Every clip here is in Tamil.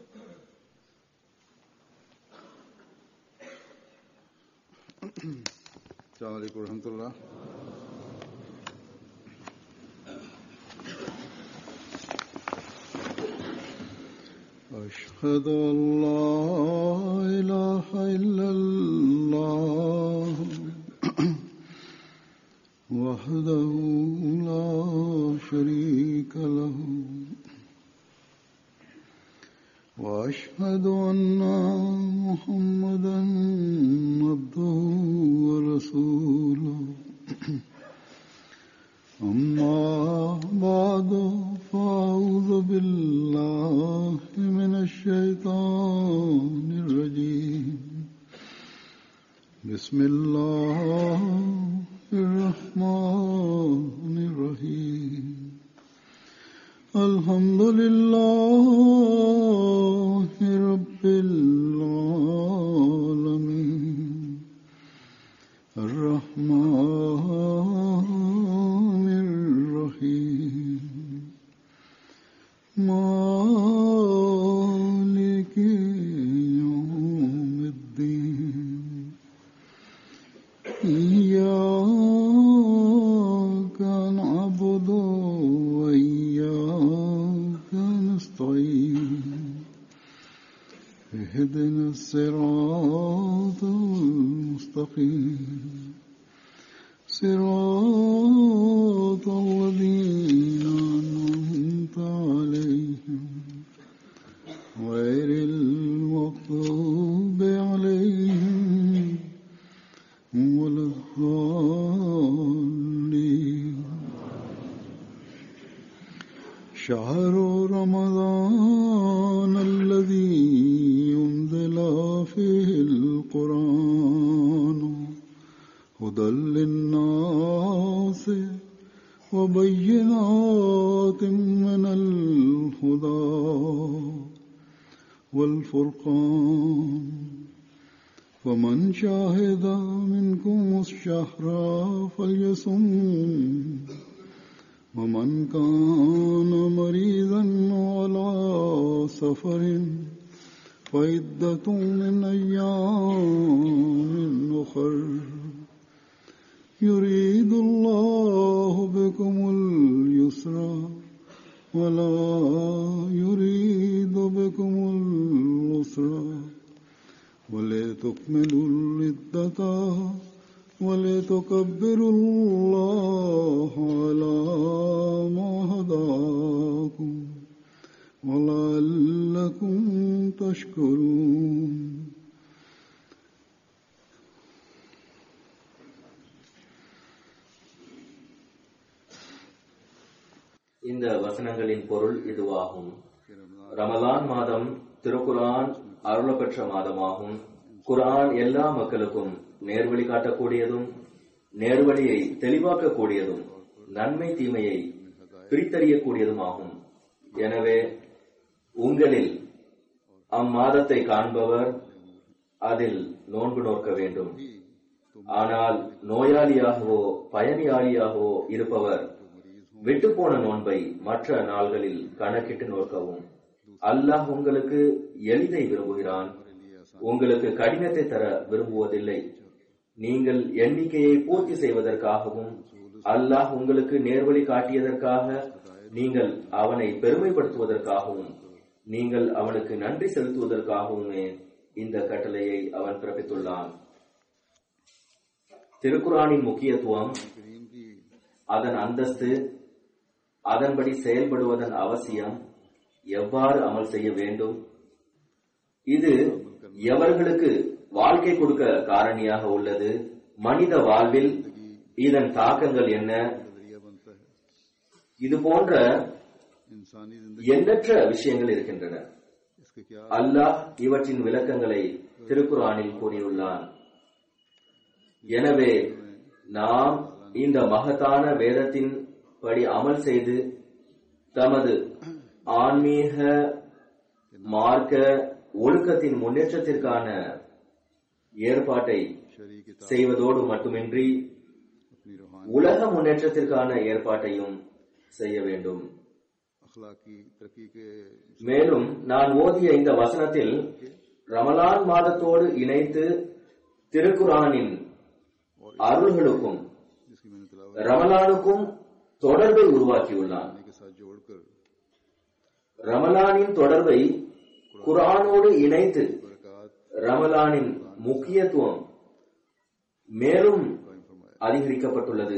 السلام عليكم ورحمة الله أشهد أن لا إله إلا الله وحده لا شريك له وأشهد أن محمدا عبده ورسوله أما بعد فأعوذ بالله من الشيطان الرجيم بسم الله الرحمن الرحيم الحمد لله رب العالمين الرحمن الرحيم مالك يوم الدين إياك نعبد وإياك نستعين اهدنا الصراط المستقيم صراط الذين أنعمت عليهم غير المغضوب عليهم ولا الضالين شهر رمضان الذي أنزل فيه القرآن هدى للناس وبينات من الهدى والفرقان فمن شاهد منكم الشهر فليصم ومن كان مريضا على سفر فعدة من أيام أخر يريد الله بكم اليسر ولا يريد بكم العسر ولتكملوا العدة ولتكبروا الله على ما هداكم ولعلكم تشكرون இந்த வசனங்களின் பொருள் இதுவாகும் ரமலான் மாதம் திருக்குரான் அருளப்பெற்ற மாதமாகும் குர்ஆன் எல்லா மக்களுக்கும் நேர்வழி காட்டக்கூடியதும் நேர்வழியை தெளிவாக்கக்கூடியதும் நன்மை தீமையை பிரித்தறியக்கூடியதுமாகும் எனவே உங்களில் அம்மாதத்தை காண்பவர் அதில் நோன்பு நோக்க வேண்டும் ஆனால் நோயாளியாகவோ பயனியாளியாகவோ இருப்பவர் விட்டுப்போன நோன்பை மற்ற நாள்களில் கணக்கிட்டு நோக்கவும் அல்லாஹ் உங்களுக்கு எளிதை விரும்புகிறான் உங்களுக்கு கடினத்தை தர விரும்புவதில்லை நீங்கள் எண்ணிக்கையை பூர்த்தி செய்வதற்காகவும் அல்லாஹ் உங்களுக்கு நேர்வழி காட்டியதற்காக நீங்கள் அவனை பெருமைப்படுத்துவதற்காகவும் நீங்கள் அவனுக்கு நன்றி செலுத்துவதற்காகவுமே இந்த கட்டளையை அவன் பிறப்பித்துள்ளான் திருக்குரானின் முக்கியத்துவம் அதன் அந்தஸ்து அதன்படி செயல்படுவதன் அவசியம் எவ்வாறு அமல் செய்ய வேண்டும் இது எவர்களுக்கு வாழ்க்கை கொடுக்க காரணியாக உள்ளது மனித வாழ்வில் இதன் தாக்கங்கள் என்ன இது போன்ற इंसानी जिंदगी எண்ணற்ற விஷயங்கள் இருக்கின்றன इसके क्या அல்லாஹ் இவற்றின் விளக்கங்களை திருக்குரானில் கூறியுள்ளான் எனவே நாம் இந்த மகத்தான வேதத்தின் படி அமல் செய்து தமது ஆன்மீக மார்க்க ஒழுக்கத்தின் முன்னேற்றத்திற்கான ஏற்பாட்டை शरीक किताब செய்வதோடு மட்டுமின்றி अपनी रूहानी உலக முன்னேற்றத்திற்கான ஏற்பாட்டையும் செய்ய வேண்டும் अखलाकी तरक्की के மேலும் நான் ஓதிய இந்த வசனத்தில் ரமலான் மாதத்தோடு இணைத்து திருக்குரானின் அருள்களுக்கும் जिसकी मैंने तलावत ரமலானுக்கும் தொடர்பை உருவாக்கியுள்ளான் करने के साथ जोड़कर ரமலானின் தொடர்பை குரானோடு இணைத்து बरकत ரமலானின் முக்கியத்துவம் மேலும் कायम फरमाया அதிகரிக்கப்பட்டுள்ளது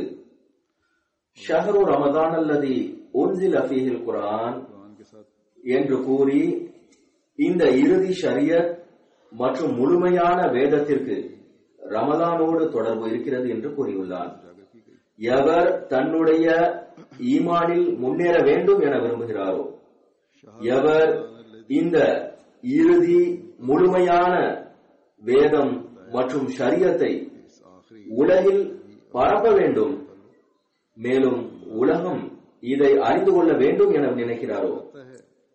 ஷஹரு ரமதான் அல்லது உன்சில் அஃபீஹில் குரான் कुरान के साथ என்று கூறி இந்த இறுதி ஷரியத் மற்றும் முழுமையான வேதத்திற்கு ரமலானோடு தொடர்பு இருக்கிறது என்று கூறியுள்ளார் उजागर की गई எவர் தன்னுடைய ஈமானில் முன்னேற வேண்டும் என விரும்புகிறாரோ எவர் இந்த இறுதி முழுமையான வேதம் மற்றும் ஷரியத்தை इस आखिरी உலகில் பரப்ப வேண்டும் மேலும் உலகம் இதை அறிந்து கொள்ள வேண்டும் என நினைக்கிறாரோ है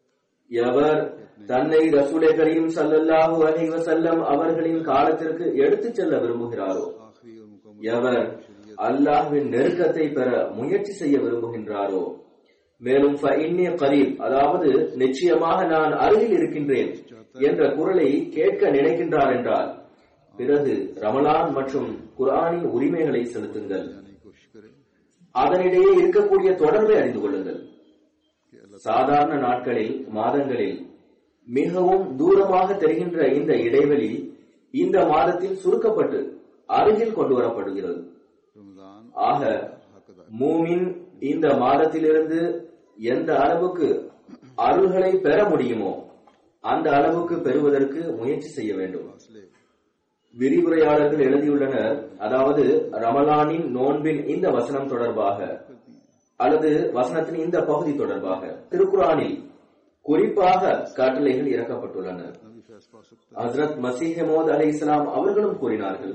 எவர் தன்னை ரசூலை கரீம் ஸல்லல்லாஹு அலைஹி வஸல்லம் அவர்களின் காலத்திற்கு எடுத்துச் செல்ல விரும்புகிறாரோ आखिरी और मुकम्मल எவர் அல்லாஹ்வின் நெருக்கத்தை பெற முயற்சி செய்ய விரும்புகின்றாரோ மேலும் ஃபஇன்னி கரீப் அதாவது நிச்சயமாக நான் அருகில் இருக்கின்றேன் என்ற குரலை கேட்க நினைக்கின்றார் என்றால் பிறகு ரமலான் மற்றும் குர்ஆனின் உரிமைகளை செலுத்துங்கள் जाने की कोशिश करें அதனிடையே இருக்கக்கூடிய தொடர்பை அறிந்து கொள்ளுங்கள் कि अल्लाह சாதாரண நாட்களில் மாதங்களில் மிகவும் தூரமாக தெரிகின்ற இந்த இடைவெளி இந்த மாதத்தில் சுருக்கப்பட்டு அருகில் கொண்டு வரப்படுகிறது रमजान ஆக हक अदा மூமின் இந்த மாதத்திலிருந்து எந்த அளவுக்கு அருள்களை பெற முடியுமோ அந்த அளவுக்கு பெறுவதற்கு முயற்சி செய்ய வேண்டும் फासले விரிவுரையாளர்கள் எழுதியுள்ளனர் அதாவது ரமலானின் நோன்பின் இந்த வசனம் தொடர்பாக कर दिए அல்லது வசனத்தின் இந்த பகுதி தொடர்பாக திருக்குரானில் குறிப்பாக கட்டளைகள் இறக்கப்பட்டுள்ளன नबी फैज पा सकता ஹஸ்ரத் மசீஹமோத் அலை இஸ்லாம் அவர்களும் கூறினார்கள்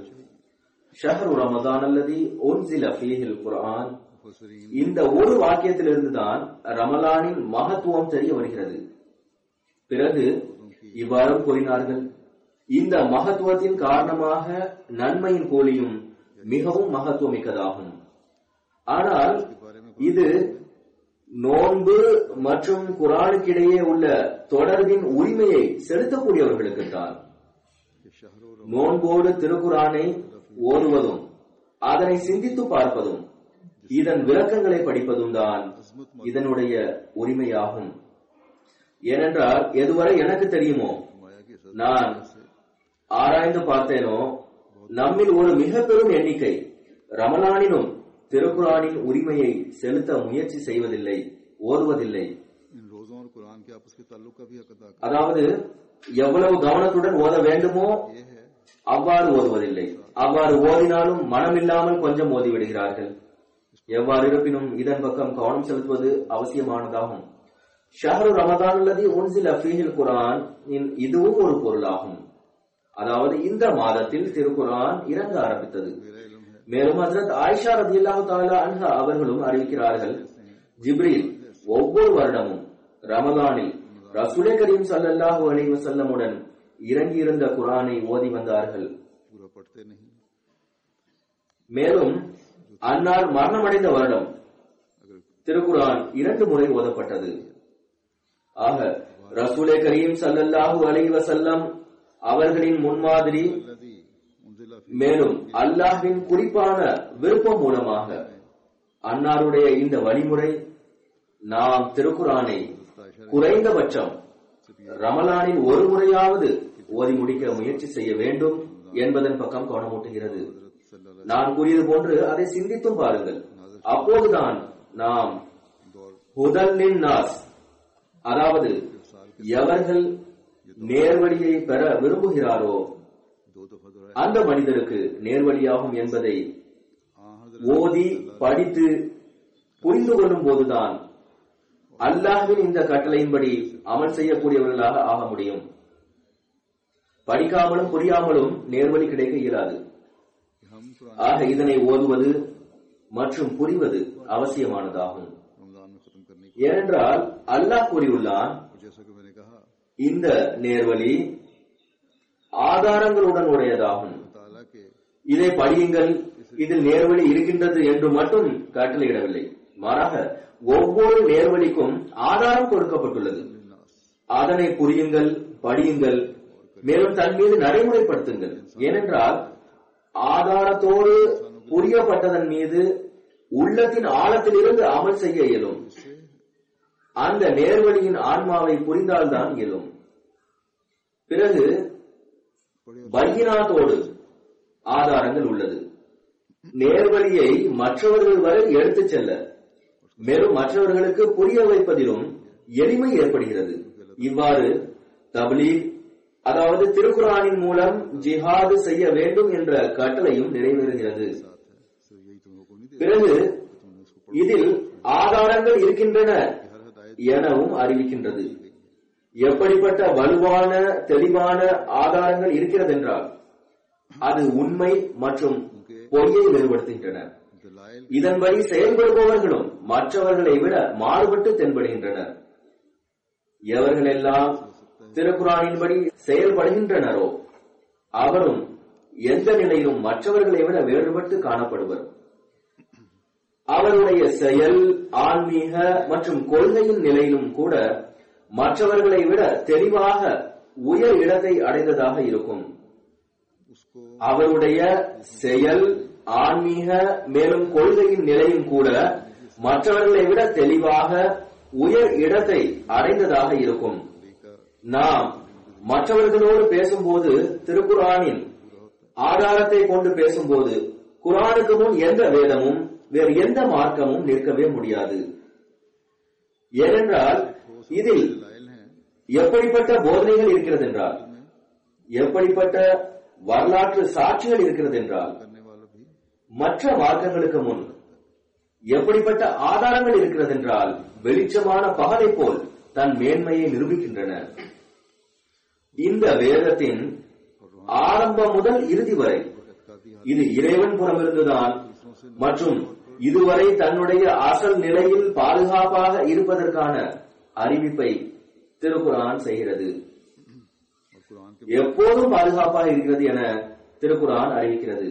ஷஹரு ரமதான் அல்லது உன்சில ஃபீஹில் குர்ஆன் मुफसरीन இந்த ஒரு வாக்கியத்திலிருந்துதான் ரமலானின் மகத்துவம் தெரிய வருகிறது பிறகு இவ்வாறு கூறினார்கள் இந்த மகத்துவத்தின் காரணமாக நன்மையின் கூலியும் மிகவும் மகத்துவமிக்கதாகும் ஆனால் के बारे में இது நோன்பு மற்றும் குரானுக்கிடையே உள்ள தொடர்பின் உரிமையை செலுத்தக்கூடியவர்களுக்கு தான் कि शहर और நோன்போடு திருக்குரானை ஓதுவதும் அதனை சிந்தித்து பார்ப்பதும் இதன் விளக்கங்களை படிப்பதும் தான் இதனுடைய உரிமையாகும் ஏனென்றால் எதுவரை எனக்கு தெரியுமோ माया की सद நான் ஆராய்ந்து பார்த்தேனோ நம்மில் ஒரு மிக பெரும் எண்ணிக்கை ரமலானிலும் திருக்குரானின் உரிமையை செலுத்த முயற்சி செய்வதில்லை ஓதுவதில்லை इन रोजों और कुरान के आपस के ताल्लुक का भी हक अदा कर அதாவது எவ்வளவு கவனத்துடன் ஓத வேண்டுமோ ये है அவ்வாறு ஓதுவதில்லை அவ்வாறு ஓதினாலும் மனமில்லாமல் கொஞ்சம் ஓதி விடுகிறார்கள் எவ்வாறு இருப்பினும் இதன் பக்கம் கவனம் செலுத்துவது அவசியமானதாகும் ஷஹரு ரமதான் அல்லது உன்சில் அஃபீஹில் குரான் இதுவும் ஒரு பொருளாகும் அதாவது இந்த மாதத்தில் திருக்குரான் இறங்க ஆரம்பித்தது मेरा इल्म है மேலும் ஹசரத் ஆயிஷா ரதியல்லாஹு தஆலா அன்ஹா அவர்களும் அறிவிக்கிறார்கள் ஜிப்ரீல் ஒவ்வொரு வருடமும் ரமலானில் ரசூலே கரீம் ஸல்லல்லாஹு அலைஹி வஸல்லமுடன் இறங்கியிருந்த குர்ஆனை ஓதி வந்தார்கள் पूरा पढ़ते नहीं மேலும் அன்னார் மரணமடைந்த வருடம் अगर திருக்குர்ஆன் இரண்டு முறை ஓதப்பட்டது ஆக ரசூலே கரீம் ஸல்லல்லாஹு அலைஹி வஸல்லம் அவர்களின் முன்மாதிரி الذي انزل في மேலும் அல்லாஹ்வின் குறிப்பான விருப்பம் மூலமாக அன்னாருடைய இந்த வழிமுறை நாம் திருக்குரானை குறைந்தபட்சம் ரமலானில் ஒரு முறையாவது ஓதி முடிக்க முயற்சி செய்ய வேண்டும் என்பதன் பக்கம் கவனமூட்டுகிறது हजरत सल्लल्लाहु நான் கூறியது போன்று அதை சிந்தித்தும் பாருங்கள் அப்போதுதான் நாம் दौर ஹுதல்லின் நாஸ் அதாவது எவர்கள் நேர்வழியை பெற விரும்புகிறாரோ दो दफा दोहराया அந்த மனிதருக்கு நேர்வழியாகும் என்பதை आ हजरत ஓதி படித்து புரிந்து கொள்ளும் போதுதான் அல்லாஹ்வின் இந்த கட்டளையின்படி அமல் செய்யக்கூடியவர்களாக ஆக முடியும் படிக்காமலும் புரியாமலும் நேர்வழி கிடைக்க இயலாது कि हम कुरान ஆக இதனை ஓதுவது மற்றும் புரிவது அவசியமானதாகும் रमजान में खत्म करने की ஏனென்றால் அல்லாஹ் கூறியுள்ளான் और जैसा कि मैंने कहा இந்த நேர்வழி ஆதாரங்களுடன் உடையதாகும் ताला के இதை படியுங்கள் இதில் நேர்வழி இருக்கின்றது என்று மட்டும் கட்டளையிடவில்லை மாறாக ஒவ்வொரு நேர்வழிக்கும் ஆதாரம் கொடுக்கப்பட்டுள்ளது लिन्नास அதனை புரியுங்கள் படியுங்கள் மேலும் தன் மீது நடைமுறைப்படுத்துங்கள் ஏனென்றால் ஆதாரத்தோடு புரியப்பட்டதன் மீது உள்ளத்தின் ஆழத்திலிருந்து அமல் செய்ய இயலும் इससे அந்த நேர்வழியின் ஆன்மாவை புரிந்தால்தான் இயலும் பிறகு बड़े பையினாத்தோடு ஆதாரங்கள் உள்ளது நேர்வழியை மற்றவர்கள் வரை எடுத்துச் செல்ல மேலும் மற்றவர்களுக்கு புரிய வைப்பதிலும் எளிமை ஏற்படுகிறது இவ்வாறு தப்லீக் அதாவது திருக்குரானின் மூலம் ஜிஹாது செய்ய வேண்டும் என்ற கட்டளையும் நிறைவேறுகிறது साथ है सिर्फ यही तुम्हें हुक्म नहीं दे பிறகு तुमने उसको இதில் ஆதாரங்கள் இருக்கின்றன हर हदायत எனவும் அறிவிக்கின்றது எப்படிப்பட்ட வலுவான தெளிவான ஆதாரங்கள் இருக்கிறதென்றால் அது உண்மை மற்றும் பொய்யை வேறுபடுத்துகின்றன दलाइल இதன்படி செயல்படுபவர்களும் மற்றவர்களை விட மாறுபட்டு தென்படுகின்றனர் எவர்களெல்லாம் திருக்குறானின்படி செயல்படுகின்றனரோ அவரும் எந்த நிலையிலும் மற்றவர்களை விட வேறுபட்டு காணப்படுவர் அவருடைய செயல் ஆன்மீக மற்றும் கொள்கையின் நிலையிலும் கூட மற்றவர்களை விட தெளிவாக உயர் இடத்தை அடைந்ததாக இருக்கும் उसको அவருடைய செயல் ஆன்மீக மேலும் கொள்கையின் நிலையும் கூட மற்றவர்களை விட தெளிவாக உயர் இடத்தை அடைந்ததாக இருக்கும் लेकर நாம் மற்றவர்களோடு பேசும்போது திருக்குரானின் ஆதாரத்தை கொண்டு பேசும்போது குரானுக்கு முன் எந்த வேதமும் வேறு எந்த மார்க்கமும் நிற்கவே முடியாது ஏனென்றால் இதில் दलाइल हैं எப்படிப்பட்ட போதனைகள் இருக்கிறது என்றால் எப்படிப்பட்ட வரலாற்று சாட்சிகள் இருக்கிறது என்றால் करने वाला भी மற்ற மார்க்கங்களுக்கு முன் எப்படிப்பட்ட ஆதாரங்கள் இருக்கிறது என்றால் வெளிச்சமான பகலை போல் தன் மேன்மையை நிரூபிக்கின்றன இந்த வேதத்தின் ஆரம்பம் முதல் இறுதி வரை एतकादी இது இறைவன் புறமிருந்துதான் மற்றும் இதுவரை தன்னுடைய அசல் நிலையில் பாதுகாப்பாக இருப்பதற்கான அறிவிப்பை திருக்குரான் செய்கிறது और कुरान के எப்போதும் பாதுகாப்பாக இருக்கிறது என திருக்குரான் அறிவிக்கிறது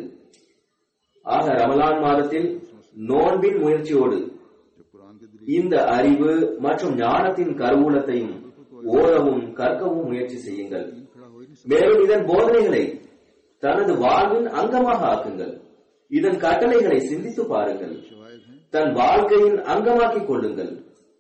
ஆக ரமலான் மாதத்தில் நோன்பின் முயற்சியோடு जब कुरान के दिल இந்த அறிவு மற்றும் ஞானத்தின் கருவூலத்தையும் ஓதவும் கற்கவும் முயற்சி செய்யுங்கள் दिन खड़ा हो ही नहीं மேலும் இதன் போதனைகளை தனது வாழ்வின் அங்கமாக ஆக்குங்கள் இதன் கட்டளைகளை சிந்தித்து பாருங்கள் सकते शवायद हैं தன் வாழ்க்கையின் அங்கமாக்கிக் கொள்ளுங்கள்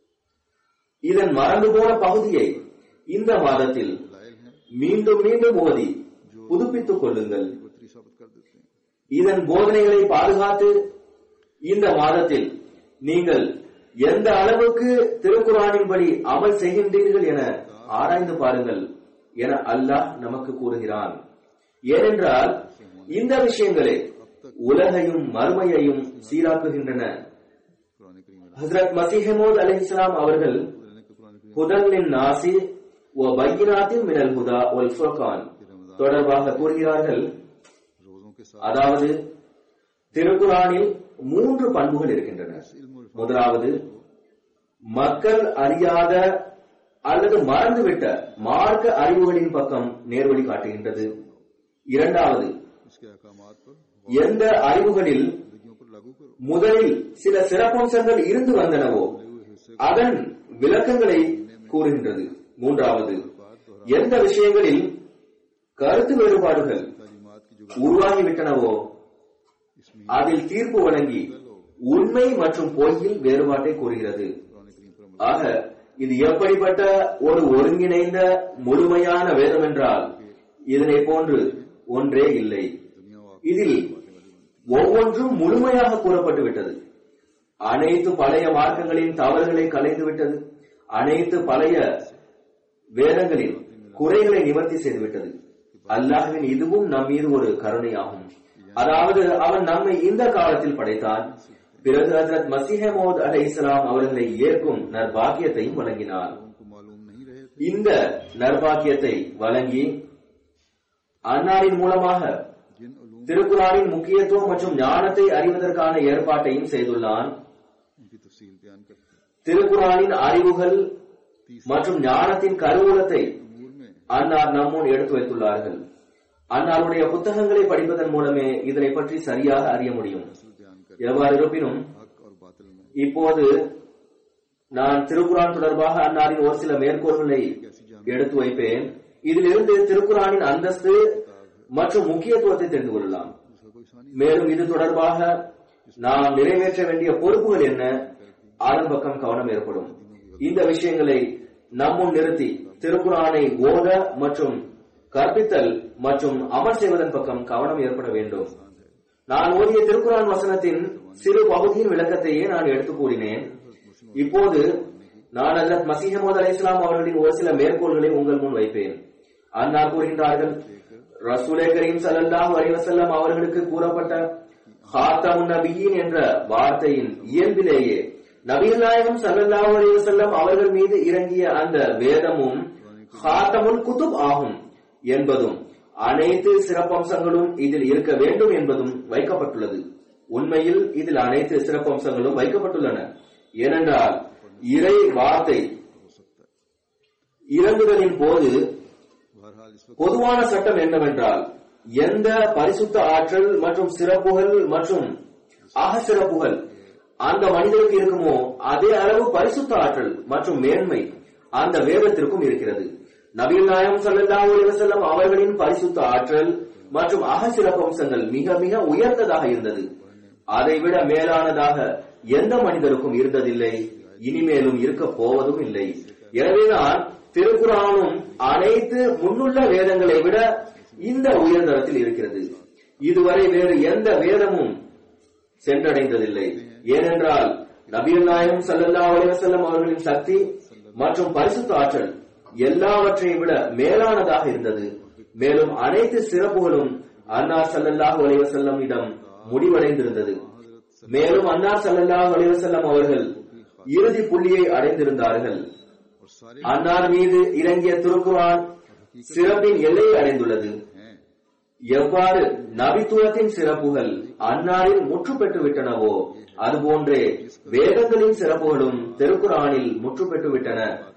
இதன் மறந்து போன பகுதியை இந்த மாதத்தில் दलाइल हैं மீண்டும் மீண்டும் ஓதி புதுப்பித்துக் கொள்ளுங்கள் बतरी साबित कर देते हैं இதன் போதனைகளை பாதுகாத்து இந்த மாதத்தில் நீங்கள் எந்த அளவுக்கு திருக்குறானின்படி அமல் செய்கின்றீர்கள் என ஆராய்ந்து பாருங்கள் என அல்லாஹ் நமக்கு கூறுகிறான் ஏனென்றால் இந்த விஷயங்களே உலகையும் மறுமையையும் சீராக்குகின்றன कुरान करीम में ஹசரத் மசீஹமோத் அலிஸ்லாம் அவர்கள் रहने के कुरान करीम ஹுதல்லின் நாசி ஓ பையினாத்தின் மினல் ஹுதா ஒல் ஃபுர்கான் தொடர்பாக கூறுகிறார்கள் रोजों के साथ அதாவது திருக்குறானில் மூன்று பண்புகள் இருக்கின்றன इल्म और முதலாவது மக்கள் அறியாத அல்லது மறந்துவிட்ட மார்க்க அறிவுகளின் பக்கம் நேர்வழி காட்டுகின்றது இரண்டாவது उसके अहकामात पर எந்த அறிவுகளில் जिंदगियों पर लागू करो முதலில் சில சிறப்பம்சங்கள் இருந்து வந்தனவோ हुए हिस्से அதன் விளக்கங்களை கூறுகின்றது மூன்றாவது எந்த விஷயங்களில் கருத்து வேறுபாடுகள் तालीमात की जो உருவாகிவிட்டனவோ इसमें அதில் தீர்ப்பு வழங்கி உண்மை மற்றும் பொய்யில் வேறுபாட்டை கூறுகிறது कुरान करीम पर अमल ஆக இது எப்படிப்பட்ட ஒரு ஒருங்கிணைந்த முழுமையான வேதம் என்றால் இதனை போன்று ஒன்றே இல்லை दुनिया व இதில் ஒவ்வொன்றும் முழுமையாக கூறப்பட்டு விட்டது அனைத்து பழைய மார்க்கங்களின் தவறுகளை கலைந்து விட்டது அனைத்து பழைய வேதங்களின் குறைகளை நிவர்த்தி செய்துவிட்டது அல்லாஹ்வின் இதுவும் நம் மீது ஒரு கருணையாகும் அதாவது அவன் நம்மை இந்த காலத்தில் படைத்தான் பிறகு ஹசரத் மசிஹமோத் அலை இஸ்லாம் அவர்களை ஏற்கும் நற்பாக்கியத்தையும் வழங்கினார் उनको मालूम नहीं रहे थे இந்த நற்பாக்கியத்தை வழங்கி அன்னாரின் மூலமாக जिन उलूम திருக்குறானின் முக்கியத்துவம் மற்றும் ஞானத்தை அறிவதற்கான ஏற்பாட்டையும் செய்துள்ளான் उनकी तफसील बयान करते हैं திருக்குறானின் அறிவுகள் மற்றும் ஞானத்தின் கருவூலத்தை अमूर में அன்னார் நம்முன் எடுத்து வைத்துள்ளார்கள் அன்னாருடைய புத்தகங்களை படிப்பதன் மூலமே இதனை பற்றி சரியாக அறிய முடியும் असल बयान कर எவ்வாறு இருப்பினும் हक और बातिल में இப்போது நான் திருக்குரான் தொடர்பாக அன்னாரின் ஒரு சில மேற்கோள்களை எடுத்து வைப்பேன் இதிலிருந்து திருக்குரானின் அந்தஸ்து மற்றும் முக்கியத்துவத்தை தெரிந்து கொள்ளலாம் इसका कोई सानी மேலும் இது தொடர்பாக நாம் நிறைவேற்ற வேண்டிய பொறுப்புகள் என்ன அதன் பக்கம் கவனம் ஏற்படும் இந்த விஷயங்களை நம்முன் நிறுத்தி திருக்குரானை ஓத மற்றும் கற்பித்தல் மற்றும் அமல் செய்வதன் பக்கம் கவனம் ஏற்பட வேண்டும் நான் ஓதிய திருக்குரான் வசனத்தின் சிறு பகுதியின் விளக்கத்தையே நான் எடுத்து கூறினேன் இப்போது நான் அல்லத் மசீஹமோத் அலை இஸ்லாம் அவர்களின் ஒரு சில மேற்கோள்களை உங்கள் முன் வைப்பேன் அன்னார் கூறுகின்றார்கள் ரசூலே கரீம் ஸல்லல்லாஹு அலைஹி வஸல்லம் அவர்களுக்கு கூறப்பட்ட ஹாத்தமுன் நபியின் என்ற வார்த்தையின் இயல்பிலேயே நபிகள் நாயகம் ஸல்லல்லாஹு அலைஹி வஸல்லம் அவர்கள் மீது இறங்கிய அந்த வேதமும் ஹாத்தமுல் குதுப் ஆகும் என்பதும் அனைத்து சிறப்பம்சங்களும் இதில் இருக்க வேண்டும் என்பதும் வைக்கப்பட்டுள்ளது உண்மையில் இதில் அனைத்து சிறப்பம்சங்களும் வைக்கப்பட்டுள்ளன ஏனென்றால் இறை வார்த்தை இறங்குதலின் போது बहरहाल इस वक्त பொதுவான சட்டம் என்னவென்றால் எந்த பரிசுத்த ஆற்றல் மற்றும் சிறப்புகள் மற்றும் அக சிறப்புகள் அந்த மனிதருக்கு இருக்குமோ அதே அளவு பரிசுத்த ஆற்றல் மற்றும் மேன்மை அந்த வேதத்திற்கும் இருக்கிறது நபிகள் நாயகம் ஸல்லல்லாஹு அலைஹி வஸல்லம் அவர்களின் பரிசுத்த ஆற்றல் மற்றும் அக சிறப்பம்சங்கள் மிக மிக உயர்ந்ததாக இருந்தது அதைவிட மேலானதாக எந்த மனிதருக்கும் இருந்ததில்லை இனிமேலும் இருக்க போவதும் இல்லை எனவேதான் திருக்குறானும் அனைத்து முன்னுள்ள வேதங்களை விட இந்த உயர்தரத்தில் இருக்கிறது இதுவரை வேறு எந்த வேதமும் சென்றடைந்ததில்லை ஏனென்றால் நபிகள் நாயகம் ஸல்லல்லாஹு அலைஹி வஸல்லம் அவர்களின் சக்தி மற்றும் பரிசுத்த ஆற்றல் எல்லாவற்றையும் விட மேலானதாக இருந்தது மேலும் அனைத்து சிறப்புகளும் அன்னார் ஸல்லல்லாஹு அலைஹி வஸல்லம் இடம் முடிவடைந்திருந்தது மேலும் அன்னார் ஸல்லல்லாஹு அலைஹி வஸல்லம் அவர்கள் இறுதி புள்ளியை அடைந்திருந்தார்கள் और सारे அன்னார் மீது இறங்கிய திருக்குரான் சிறப்பின் எல்லையை அடைந்துள்ளது हैं எவ்வாறு நபித்துவத்தின் சிறப்புகள் அன்னாரில் முற்று பெற்று விட்டனவோ அதுபோன்றே வேதங்களின் சிறப்புகளும் திருக்குரானில் முற்று பெற்று விட்டன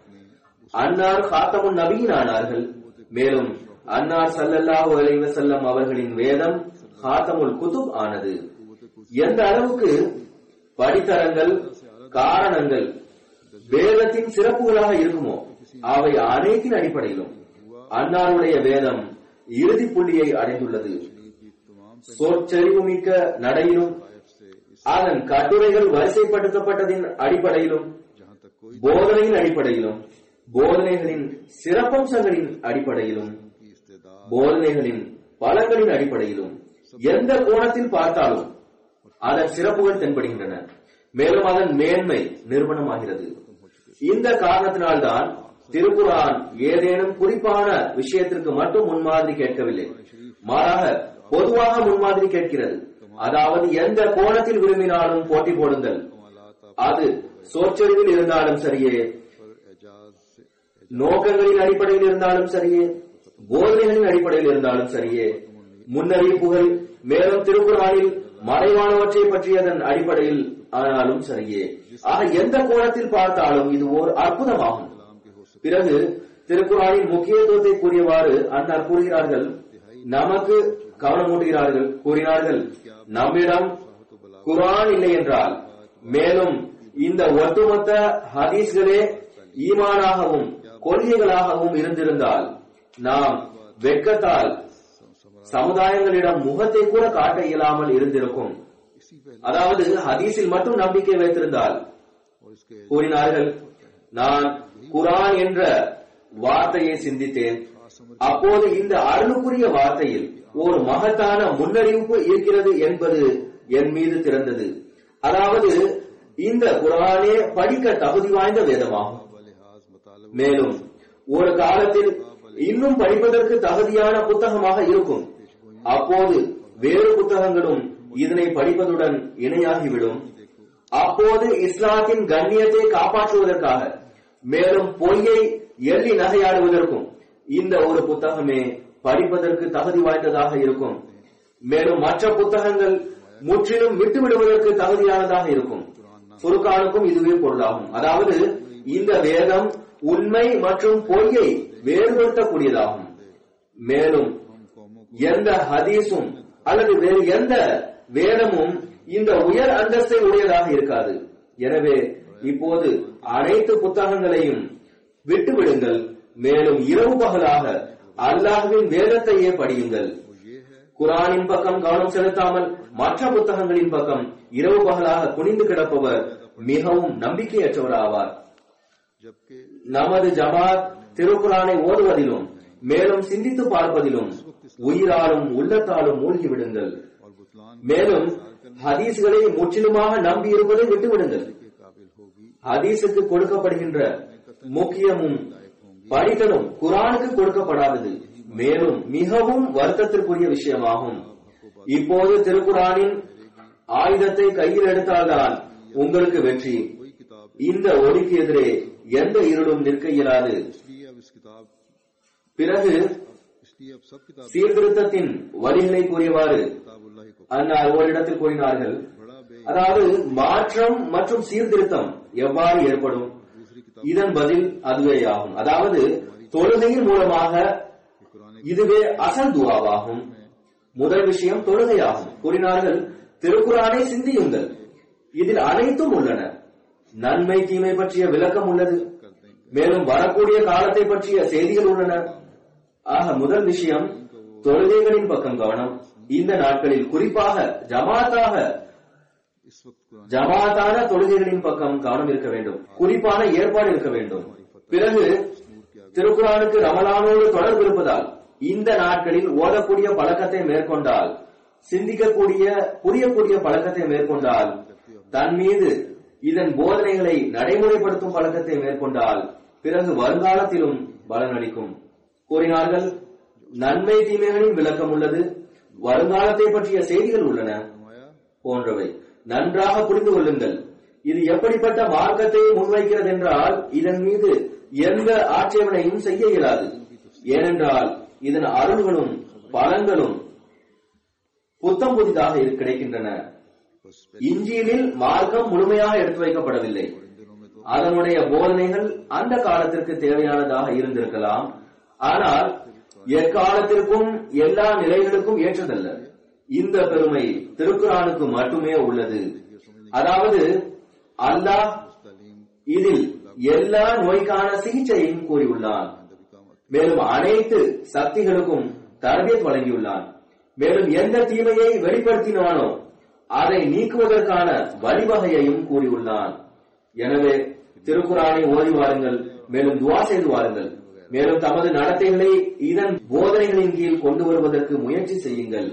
அன்னார் காத்தமுன் நபியின் ஆனார்கள் மேலும் அன்னார் ஸல்லல்லாஹு அலைஹி வஸல்லம் அவர்களின் வேதம் காத்தமுல் குதுப் ஆனது எந்த அளவுக்கு படித்தரங்கள் காரணங்கள் வேதத்தின் சிறப்புகளாக இருக்குமோ அவை அனைத்தின் அடிப்படையிலும் அன்னாருடைய வேதம் இறுதி புள்ளியை அடைந்துள்ளது की तमाम சொற்செறிவுமிக்க நடையிலும் से इस அதன் கட்டுரைகள் வரிசைப்படுத்தப்பட்டதின் அடிப்படையிலும் जहाँ तक कोई போதனையின் அடிப்படையிலும் போதனைகளின் சிறப்பம்சங்களின் அடிப்படையிலும் की इस्तेदाद போதனைகளின் பலங்களின் அடிப்படையிலும் எந்த கோணத்தில் பார்த்தாலும் அதன் சிறப்புகள் தென்படுகின்றன மேலும் அதன் மேன்மை நிறுவனமாகிறது இந்த காரணத்தினால்தான் திருக்குரான் ஏதேனும் குறிப்பான விஷயத்திற்கு மட்டும் முன்மாதிரி கேட்கவில்லை மாறாக பொதுவாக முன்மாதிரி கேட்கிறது அதாவது எந்த கோணத்தில் விரும்பினாலும் போட்டி போடுங்கள் कमालात அது சொற்சொறிவில் இருந்தாலும் சரியே पर एजाज से நோக்கங்களின் அடிப்படையில் இருந்தாலும் சரியே போதனைகளின் அடிப்படையில் இருந்தாலும் சரியே முன்னறிவிப்புகள் மேலும் திருக்குறானில் மறைவானவற்றை பற்றியதன் அடிப்படையில் ஆனாலும் சரியே ஆக எந்த கோணத்தில் பார்த்தாலும் இது ஓர் அற்புதமாகும் कलाम के हो सकते பிறகு திருக்குறானின் முக்கியத்துவத்தை கூறியவாறு அன்னார் கூறுகிறார்கள் நமக்கு கவனமூட்டுகிறார்கள் கூறினார்கள் நம்மிடம் குர்ஆன் இல்லை என்றால் மேலும் இந்த ஒட்டுமொத்த ஹதீஸ்களே ஈமானாகவும் கொள்கைகளாகவும் இருந்திருந்தால் நாம் வெட்கத்தால் சமுதாயங்களிடம் முகத்தை கூட காட்ட இயலாமல் இருந்திருக்கும் इसी पहले அதாவது ஹதீஸில் மட்டும் நம்பிக்கை வைத்திருந்தால் और इसके கூறினார்கள் நான் குரான் என்ற வார்த்தையை சிந்தித்தேன் அப்போது இந்த அருளுக்குரிய வார்த்தையில் ஒரு மகத்தான முன்னறிவிப்பு இருக்கிறது என்பது என் மீது திறந்தது அதாவது இந்த குரானே படிக்க தகுதி வாய்ந்த வேதமாகும் लिहाज मतलब மேலும் ஒரு காலத்தில் இன்னும் படிப்பதற்கு தகுதியான புத்தகமாக இருக்கும் அப்போது வேறு புத்தகங்களும் இதனை படிப்பதுடன் இணையாகிவிடும் அப்போது இஸ்லாத்தின் கண்ணியத்தை காப்பாற்றுவதற்காக மேலும் பொய்யை எள்ளி நகையாடுவதற்கும் இந்த ஒரு புத்தகமே படிப்பதற்கு தகுதி வாய்ந்ததாக இருக்கும் மேலும் மற்ற புத்தகங்கள் முற்றிலும் விட்டுவிடுவதற்கு தகுதியானதாக இருக்கும் ஃபுர்கானுக்கும் இதுவே பொருளாகும் அதாவது இந்த வேதம் உண்மை மற்றும் பொய்யை வேறுபடுத்தக்கூடியதாகும் மேலும் எந்த ஹதீஸும் அல்லது வேறு எந்த வேதமும் இந்த உயர் அந்தஸ்தை உடையதாக இருக்காது எனவே இப்போது அனைத்து புத்தகங்களையும் விட்டுவிடுங்கள் மேலும் இரவு பகலாக அல்லாஹ்வின் வேதத்தையே படியுங்கள் वो ये है குரானின் பக்கம் கவனம் செலுத்தாமல் மற்ற புத்தகங்களின் பக்கம் இரவு பகலாக குனிந்து கிடப்பவர் மிகவும் நம்பிக்கையற்றவராவார் जबकि நமது ஜமாத் திருக்குரானை ஓதுவதிலும் மேலும் சிந்தித்து பார்ப்பதிலும் உயிராலும் உள்ளத்தாலும் மூழ்கி விடுங்கள் और बुतलान மேலும் ஹதீஸ்களை முற்றிலுமாக நம்பி இருப்பதை விட்டுவிடுங்கள் के काबिल होगी ஹதீஸுக்கு கொடுக்கப்படுகின்ற முக்கியமும் படித்தலும் குரானுக்கு கொடுக்கப்படாதது மேலும் மிகவும் வருத்தத்திற்குரிய விஷயமாகும் இப்போது திருக்குரானின் ஆயுதத்தை கையில் எடுத்தால்தான் உங்களுக்கு வெற்றி कोई किताब இந்த ஒளிக்கு எதிரே எந்த இருளும் நிற்க இயலாது इसलिए अब इस किताब பிறகு इसलिए अब सब किताब சீர்திருத்தத்தின் வழிகளை கூறியவாறு किताबुल्लाह को அன்னார் ஓரிடத்தில் கூறினார்கள் बड़ा बे அதாவது மாற்றம் மற்றும் சீர்திருத்தம் எவ்வாறு ஏற்படும் दूसरी किताब இதன் பதில் அதுவேயாகும் அதாவது தொழுகையின் மூலமாக के कुरान இதுவே அசல் துவாவாகும் முதல் விஷயம் தொழுகையாகும் கூறினார்கள் திருக்குறானை சிந்தியுங்கள் இதில் அனைத்தும் உள்ளன நன்மை தீமை பற்றிய விளக்கம் உள்ளது कर देंगे மேலும் வரக்கூடிய காலத்தை பற்றிய செய்திகள் உள்ளன ஆக முதல் விஷயம் தொழுகைகளின் பக்கம் கவனம் இந்த நாட்களில் குறிப்பாக ஜமாத்தாக इस वक्त कुरान ஜமாத்தான தொழுகைகளின் பக்கம் கவனம் இருக்க வேண்டும் குறிப்பான ஏற்பாடு இருக்க வேண்டும் பிறகு திருக்குறானுக்கு ரமலானோடு தொடர்பு இருப்பதால் இந்த நாட்களில் ஓதக்கூடிய பழக்கத்தை மேற்கொண்டால் சிந்திக்கக்கூடிய புரியக்கூடிய பழக்கத்தை மேற்கொண்டால் தன் மீது இதன் போதனைகளை நடைமுறைப்படுத்தும் பழக்கத்தை மேற்கொண்டால் பிறகு வருங்காலத்திலும் பலனளிக்கும் கூறினார்கள் நன்மை தீமைகளின் விளக்கம் உள்ளது வருங்காலத்தை பற்றிய செய்திகள் உள்ளன फरमाया போன்றவை நன்றாக புரிந்து கொள்ளுங்கள் இது எப்படிப்பட்ட மார்க்கத்தை முன்வைக்கிறது என்றால் இதன் மீது எந்த ஆட்சேபனையும் செய்ய இயலாது ஏனென்றால் இதன் அருள்களும் பலன்களும் புத்தம் புதிதாக இரு- கிடைக்கின்றன बस இஞ்சியிலில் மார்க்கம் முழுமையாக எடுத்து வைக்கப்படவில்லை इन दिनों में तो அதனுடைய போதனைகள் அந்த காலத்திற்கு தேவையானதாக இருந்திருக்கலாம் ஆனால் எக்காலத்திற்கும் எல்லா நிலைகளுக்கும் ஏற்றதல்ல இந்த பெருமை திருக்குறானுக்கு மட்டுமே உள்ளது அதாவது அல்லாஹ் तालीम இதில் எல்லா நோய்க்கான சிகிச்சையையும் கூறியுள்ளான் अंदर काम आती மேலும் அனைத்து சக்திகளுக்கும் தரபியத் வழங்கியுள்ளான் மேலும் எந்த தீமையை வெளிப்படுத்தினானோ அதை நீக்குவதற்கான வழிவகையையும் கூறியுள்ளான் எனவே திருக்குறானை ஓதி வாருங்கள் மேலும் துவா செய்து வாருங்கள் மேலும் தமது நடத்தைகளை இதன் போதனைகளின் கீழ் கொண்டு வருவதற்கு முயற்சி செய்யுங்கள்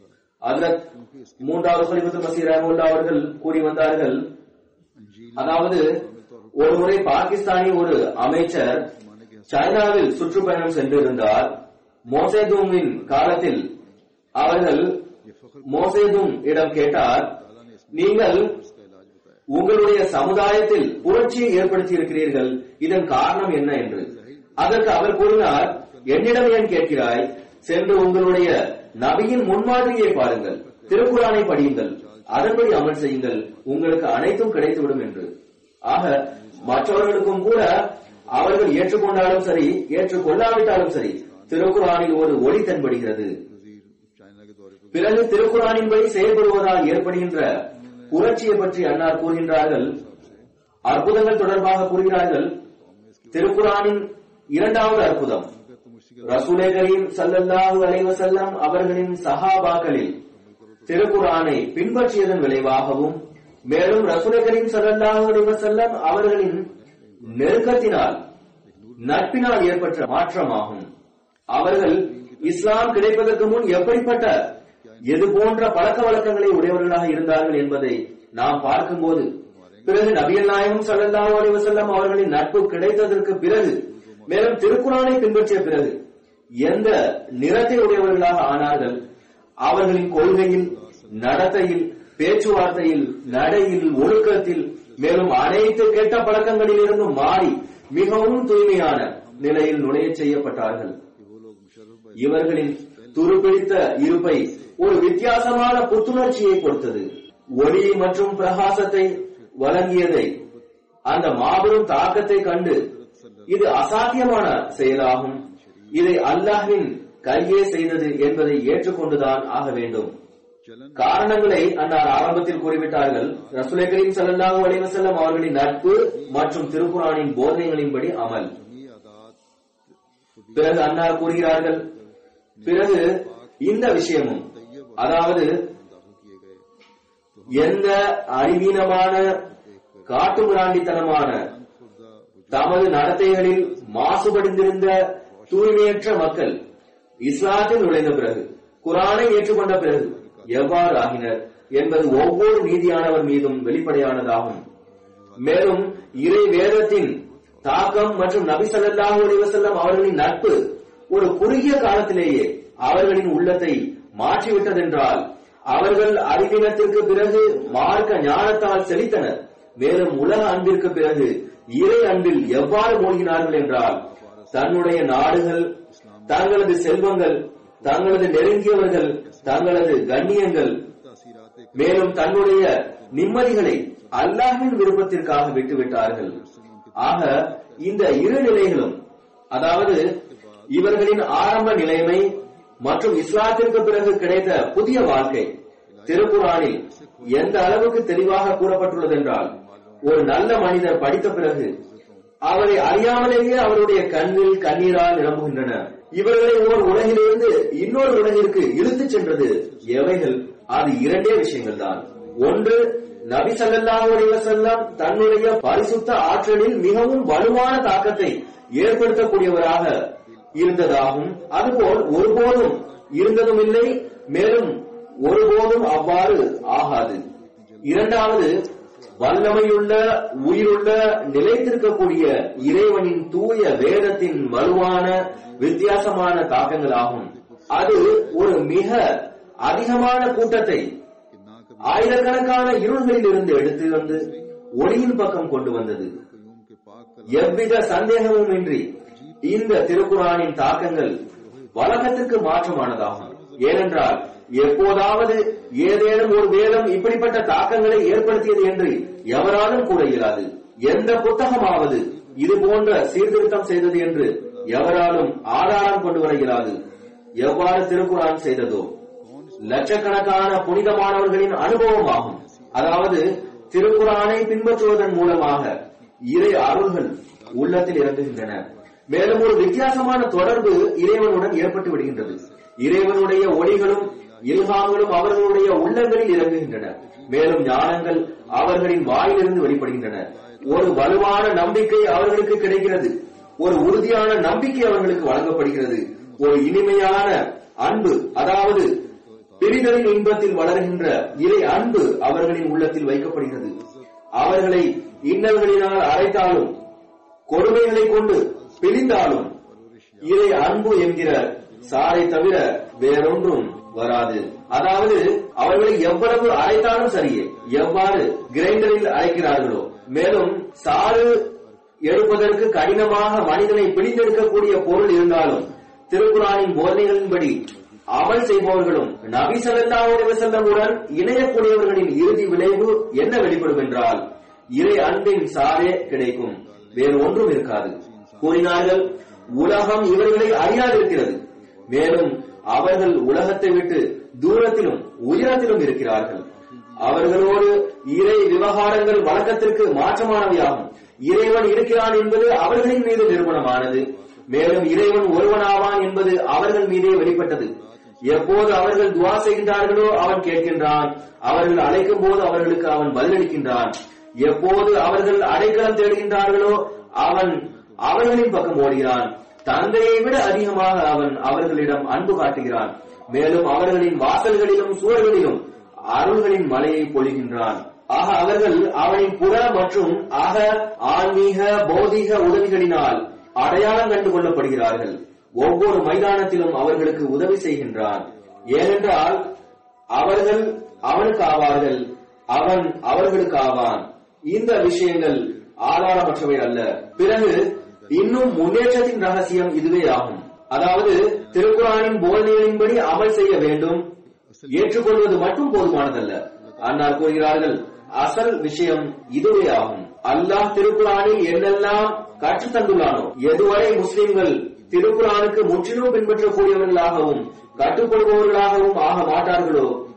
அதில் மூன்றாவது ஹலிஃபத்து மசீர் ரஹ்மத்துல்லாஹி அவர்கள் கூறி வந்தார்கள் अंजील அதாவது ஒரு முறை பாகிஸ்தானி ஒரு அமைச்சர் சைனாவில் சுற்றுப்பயணம் சென்றிருந்தார் மோசேதுமின் காலத்தில் அவர்கள் ये फख्र மோசேதும் இடம் கேட்டார் ताला ने इसका நீங்கள் इलाज बताया உங்களுடைய சமுதாயத்தில் புரட்சியை ஏற்படுத்தி இருக்கிறீர்கள் இதன் காரணம் என்ன என்று அதற்கு அவர் கூறினார் என்னிடம் ஏன் கேட்கிறாய் சென்று உங்களுடைய நபியின் முன்மாதிரியை பாருங்கள் திருக்குறானை படியுங்கள் அதன்படி அமல் செய்யுங்கள் உங்களுக்கு அனைத்தும் கிடைத்துவிடும் என்று ஆக மற்றவர்களுக்கும் கூட அவர்கள் ஏற்றுக்கொண்டாலும் சரி ஏற்றுக்கொள்ளாவிட்டாலும் சரி திருக்குறானில் ஒரு ஒளி தென்படுகிறது वजीर चाइना के दौरे पर பிறகு திருக்குறானின்படி செயல்படுவதால் ஏற்படுகின்ற புரட்சியை பற்றி அன்னார் கூறுகின்றார்கள் அற்புதங்கள் தொடர்பாக கூறுகிறார்கள் திருக்குறானின் இரண்டாவது அற்புதம் गए तो मुझसे ரசூலே கரீம் ஸல்லல்லாஹு அலைஹி வஸல்லம் அவர்களின் சஹாபாக்களில் திருக்குரானை பின்பற்றியதன் விளைவாகவும் மேலும் ரசூலே கரீம் ஸல்லல்லாஹு அலைஹி வஸல்லம் அவர்களின் நெருக்கத்தினால் நட்பினால் ஏற்பட்ட மாற்றமாகும் அவர்கள் இஸ்லாம் கிடைப்பதற்கு முன் எப்படிப்பட்ட எது போன்ற பழக்க வழக்கங்களை உடையவர்களாக இருந்தார்கள் என்பதை நாம் பார்க்கும்போது பிறகு நபிகள் நாயகம் ஸல்லல்லாஹு அலைஹி வஸல்லம் அவர்களின் நட்பு கிடைத்ததற்கு பிறகு மேலும் திருக்குறானை பின்பற்றிய பிறகு எந்த நிறத்தை உடையவர்களாக ஆனார்கள் அவர்களின் கொள்கையில் நடத்தையில் பேச்சுவார்த்தையில் நடையில் ஒழுக்கத்தில் மேலும் அனைத்து கெட்ட பழக்கங்களில் இருந்தும் மாறி மிகவும் தூய்மையான நிலையில் நுழையச் செய்யப்பட்டார்கள் कि वो लोग मुशर्रफ भाई இவர்களின் துருப்பிடித்த இருப்பை ஒரு வித்தியாசமான புத்துணர்ச்சியை கொடுத்தது ஒளி மற்றும் பிரகாசத்தை வழங்கியதை அந்த மாபெரும் தாக்கத்தை கண்டு இது அசாத்தியமான செயலாகும் இதை அல்லாஹ்வின் கையே செய்தது என்பதை ஏற்றுக்கொண்டுதான் ஆக வேண்டும் चलन காரணங்களை அன்னார் ஆரம்பத்தில் கூறிவிட்டார்கள் ரசூலை கரீம் ஸல்லல்லாஹு அலைஹி வஸல்லம் அவர்களின் நட்பு மற்றும் திருக்குரானின் போதனைகளின்படி அமல் ही आदात பிறகு அன்னார் கூறுகிறார்கள் பிறகு இந்த விஷயமும் அதாவது दाखिल किए गए எந்த அறிவீனமான காட்டுமிராண்டித்தனமான खुर्दा தமது நடத்தைகளில் மாசுபடிந்திருந்த தூய்மையற்ற மக்கள் இஸ்லாத்தில் நுழைந்த பிறகு குரானை ஏற்றுக்கொண்ட பிறகு எவ்வாறு ஆகினர் என்பது ஒவ்வொரு நீதியானவர் மீதும் வெளிப்படையானதாகும் மேலும் இறை வேதத்தின் தாக்கம் மற்றும் நபி ஸல்லல்லாஹு அலைஹி வஸல்லம் அவர்களின் நட்பு ஒரு குறுகிய காலத்திலேயே அவர்களின் உள்ளத்தை மாற்றிவிட்டதென்றால் அவர்கள் அறிவினத்திற்கு பிறகு மார்க்க ஞானத்தால் செழித்தனர் மேலும் உலக அன்பிற்கு பிறகு இறை அன்பில் எவ்வாறு மூழ்கினார்கள் என்றால் தன்னுடைய நாடுகள் தங்களது செல்வங்கள் தங்களது நெருங்கியவர்கள் தங்களது கண்ணியங்கள் तासीरात மேலும் தன்னுடைய நிம்மதிகளை அல்லாஹ்வின் விருப்பத்திற்காக விட்டுவிட்டார்கள் ஆக இந்த இரு நிலைகளும் அதாவது இவர்களின் ஆரம்ப நிலைமை மற்றும் இஸ்லாத்திற்கு பிறகு கிடைத்த புதிய வாழ்க்கை திருக்குறானில் எந்த அளவுக்கு தெளிவாக கூறப்பட்டுள்ளது என்றால் ஒரு நல்ல மனிதர் படித்த பிறகு அவரை அறியாமலேயே அவருடைய கண்ணில் கண்ணீரால் நிரம்புகின்றன இவர்களை ஓர் உலகிலிருந்து இன்னொரு உலகிற்கு இழுத்துச் சென்றது எவைகள் அது இரண்டே விஷயங்கள் தான் ஒன்று நபி ஸல்லல்லாஹு அலைஹி வஸல்லம் தன்னுடைய பரிசுத்த ஆற்றலில் மிகவும் வலுவான தாக்கத்தை ஏற்படுத்தக்கூடியவராக இருந்ததாகும் அதுபோல் ஒருபோதும் இருந்ததும் இல்லை மேலும் ஒருபோதும் அவ்வாறு ஆகாது இரண்டாவது வல்லமையுள்ள உயிருள்ள நிலைத்திருக்கக்கூடிய இறைவனின் தூய வேதத்தின் வலுவான வித்தியாசமான தாக்கங்களாகும் அது ஒரு மிக அதிகமான கூட்டத்தை कि ना कभी ஆயிரக்கணக்கான இருள்களில் இருந்து எடுத்து வந்து ஒளியின் பக்கம் கொண்டு வந்தது कयूम के पाक कलाम எவ்வித சந்தேகமும் இன்றி இந்த திருக்குறானின் தாக்கங்கள் வழக்கத்திற்கு மாற்றமானதாகும் ஏனென்றால் எப்போதாவது ஏதேனும் ஒரு வேதம் இப்படிப்பட்ட தாக்கங்களை ஏற்படுத்தியது என்று எவராலும் கூற இயலாது எந்த புத்தகமாவது இது போன்ற சீர்திருத்தம் செய்தது என்று எவராலும் ஆதாரம் கொண்டு வர இயலாது எவ்வாறு திருக்குறான் செய்ததோ லட்சக்கணக்கான புனிதமானவர்களின் அனுபவமாகும் அதாவது திருக்குறானை பின்பற்றுவதன் மூலமாக இறை அருள்கள் உள்ளத்தில் இறங்குகின்றன மேலும் ஒரு வித்தியாசமான தொடர்பு இறைவனுடன் ஏற்பட்டு விடுகின்றது இறைவனுடைய ஒளிகளும் இல்ஹாம்களும் அவர்களுடைய உள்ளங்களில் இறங்குகின்றன மேலும் ஞானங்கள் அவர்களின் வாயிலிருந்து வெளிப்படுகின்றன ஒரு வலுவான நம்பிக்கை அவர்களுக்கு கிடைக்கிறது ஒரு உறுதியான நம்பிக்கை அவர்களுக்கு வழங்கப்படுகிறது ஒரு இனிமையான அன்பு அதாவது பிரிதலின் இன்பத்தில் வளர்கின்ற இறை அன்பு அவர்களின் உள்ளத்தில் வைக்கப்படுகிறது அவர்களை இன்னல்களினால் அரைத்தாலும் கொடுமைகளை கொண்டு பிழிந்தாலும் இறை அன்பு என்கிற சாரை தவிர வேறொன்றும் வராது அதாவது அவர்களை எவ்வளவு அரைத்தாலும் சரியே எவ்வாறு கிரைண்டரில் அரைக்கிறார்களோ மேலும் சாறு எடுப்பதற்கு கடினமாக மனிதனை பிடித்தெடுக்கக்கூடிய பொருள் இருந்தாலும் திருக்குறானின் போதனைகளின்படி அமல் செய்பவர்களும் நபி ஸல்லல்லாஹு அலைஹி வஸல்லமுடன் இணையக்கூடியவர்களின் இறுதி விளைவு என்ன வெளிப்படும் என்றால் இறை அன்பின் சாரே கிடைக்கும் வேறு ஒன்றும் இருக்காது கூறினார்கள் உலகம் இவர்களை அறியாதிருக்கிறது மேலும் அவர்கள் உலகத்தை விட்டு தூரத்திலும் உயரத்திலும் இருக்கிறார்கள் அவர்களோடு இறை விவகாரங்கள் வழக்கத்திற்கு மாற்றமானவையாகும் இறைவன் இருக்கிறான் என்பது அவர்களின் மீது நிறுவனமானது மேலும் இறைவன் ஒருவனாவான் என்பது அவர்கள் மீதே வெளிப்பட்டது எப்போது அவர்கள் துவா செய்கின்றார்களோ அவன் கேட்கின்றான் அவர்கள் அழைக்கும் போது அவர்களுக்கு அவன் பதிலளிக்கின்றான் எப்போது அவர்கள் அடைக்கலம் தேடுகின்றார்களோ அவன் அவர்களின் பக்கம் ஓடுகிறான் தந்தையை விட அதிகமாக அவன் அவர்களிடம் அன்பு காட்டுகிறான் மேலும் அவர்களின் வாசல்களிலும் சுவர்களிலும் அருள்களின் மலையை பொழிகின்றான் ஆக அவர்கள் அவனின் புற மற்றும் அக ஆன்மீக பௌதீக உதவிகளினால் அடையாளம் கண்டு கொள்ளப்படுகிறார்கள் ஒவ்வொரு மைதானத்திலும் அவர்களுக்கு உதவி செய்கின்றான் ஏனென்றால் அவர்கள் அவனுக்கு ஆவார்கள் அவன் அவர்களுக்கு ஆவான் இந்த விஷயங்கள் ஆதாரமற்றவை அல்ல பிறகு இன்னும் முன்னேற்றத்தின் ரகசியம் இதுவே ஆகும் அதாவது திருக்குறானின் போதனைகளின்படி அமல் செய்ய வேண்டும் ஏற்றுக்கொள்வது மட்டும் போதுமானதல்ல அன்னார் கூறுகிறார்கள் அசல் விஷயம் இதுவே ஆகும் அல்லாஹ் திருக்குறானில் என்னெல்லாம் கற்றுத் தந்துள்ளானோ எதுவரை முஸ்லிம்கள் திருக்குறானுக்கு முற்றிலும் பின்பற்றக்கூடியவர்களாகவும் கட்டுப்படுபவர்களாகவும் ஆக மாட்டார்களோ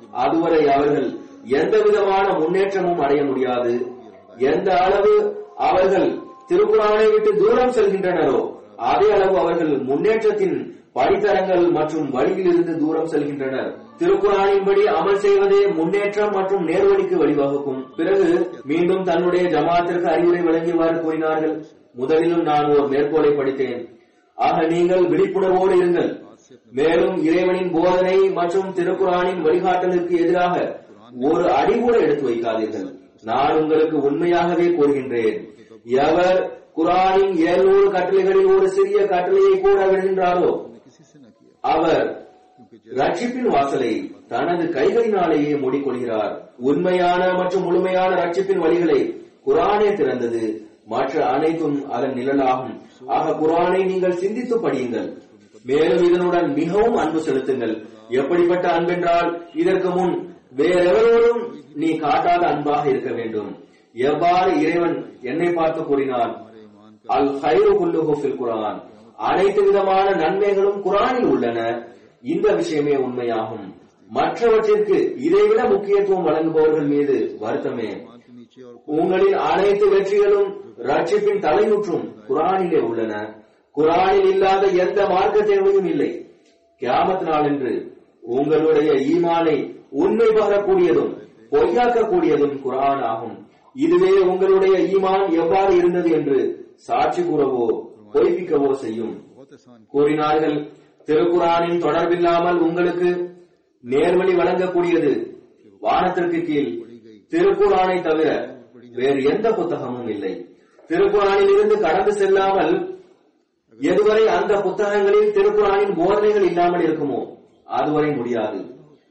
அதுவரை அவர்கள் எந்த விதமான முன்னேற்றமும் அடைய முடியாது எந்த அளவு அவர்கள் திருக்குறானை விட்டு தூரம் செல்கின்றனரோ அதே அளவு அவர்கள் முன்னேற்றத்தின் படித்தரங்கள் மற்றும் வழியிலிருந்து தூரம் செல்கின்றனர் திருக்குறானின்படி அமல் செய்வதே முன்னேற்றம் மற்றும் நேர்வழிக்கு வழிவகுக்கும் பிறகு மீண்டும் தன்னுடைய ஜமாத்திற்கு அறிவுரை வழங்கியவாறு கூறினார்கள் முதலிலும் நான் ஒரு மேற்கோளை படித்தேன் ஆக நீங்கள் விழிப்புணர்வோடு இருங்கள் மேலும் இறைவனின் போதனை மற்றும் திருக்குறானின் வழிகாட்டலுக்கு எதிராக ஒரு அடி கூட எடுத்து வைக்காதீர்கள் நான் உங்களுக்கு உண்மையாகவே கூறுகின்றேன் எவர் குரானின் ஏழ்நூறு கட்டளைகளில் ஒரு சிறிய கட்டளையை கூட விடுகின்றாரோ ने किसी से न किया அவர் क्योंकि ரட்சிப்பின் வாசலை தனது கைகளினாலேயே மூடிக்கொள்கிறார் உண்மையான மற்றும் முழுமையான ரட்சிப்பின் வழிகளை குரானே திறந்தது மற்ற அனைத்தும் அதன் நிழலாகும் ஆக குரானை நீங்கள் சிந்தித்து படியுங்கள் மேலும் இதனுடன் மிகவும் அன்பு செலுத்துங்கள் எப்படிப்பட்ட அன்பென்றால் இதற்கு முன் வேறெவரோடும் நீ காட்டாத அன்பாக இருக்க வேண்டும் எவ்வாறு இறைவன் என்னை பார்த்து கூறினான் அல் ஹைரு குல்லுஹு ஃபில் குரான் அனைத்து விதமான நன்மைகளும் குரானில் உள்ளன இந்த விஷயமே உண்மையாகும் மற்றவற்றிற்கு இதைவிட முக்கியத்துவம் வழங்குபவர்கள் மீது வருத்தமே मान के नीचे और உங்களின் அனைத்து வெற்றிகளும் ரட்சிப்பின் தலைமுற்றும் குரானிலே உள்ளன குரானில் இல்லாத எந்த மார்க்க தேவையும் இல்லை கியாமத் நாளன்று உங்களுடைய ஈமானை உண்மை பகரக்கூடியதும் பொய்யாக்கக்கூடியதும் குரான் ஆகும் இதுவே உங்களுடைய ஈமான் எவ்வாறு இருந்தது என்று சாட்சி கூறவோ பொய்ப்பிக்கவோ செய்யும் बहुत आसान கூறினார்கள் திருக்குரானின் தொடர்பில்லாமல் உங்களுக்கு நேர்வழி வழங்கக்கூடியது வானத்திற்கு கீழ் திருக்குரானை தவிர வேறு எந்த புத்தகமும் இல்லை திருக்குரானில் இருந்து கடந்து செல்லாமல் எதுவரை அந்த புத்தகங்களில் திருக்குரானின் போதனைகள் இல்லாமல் இருக்குமோ அதுவரை முடியாது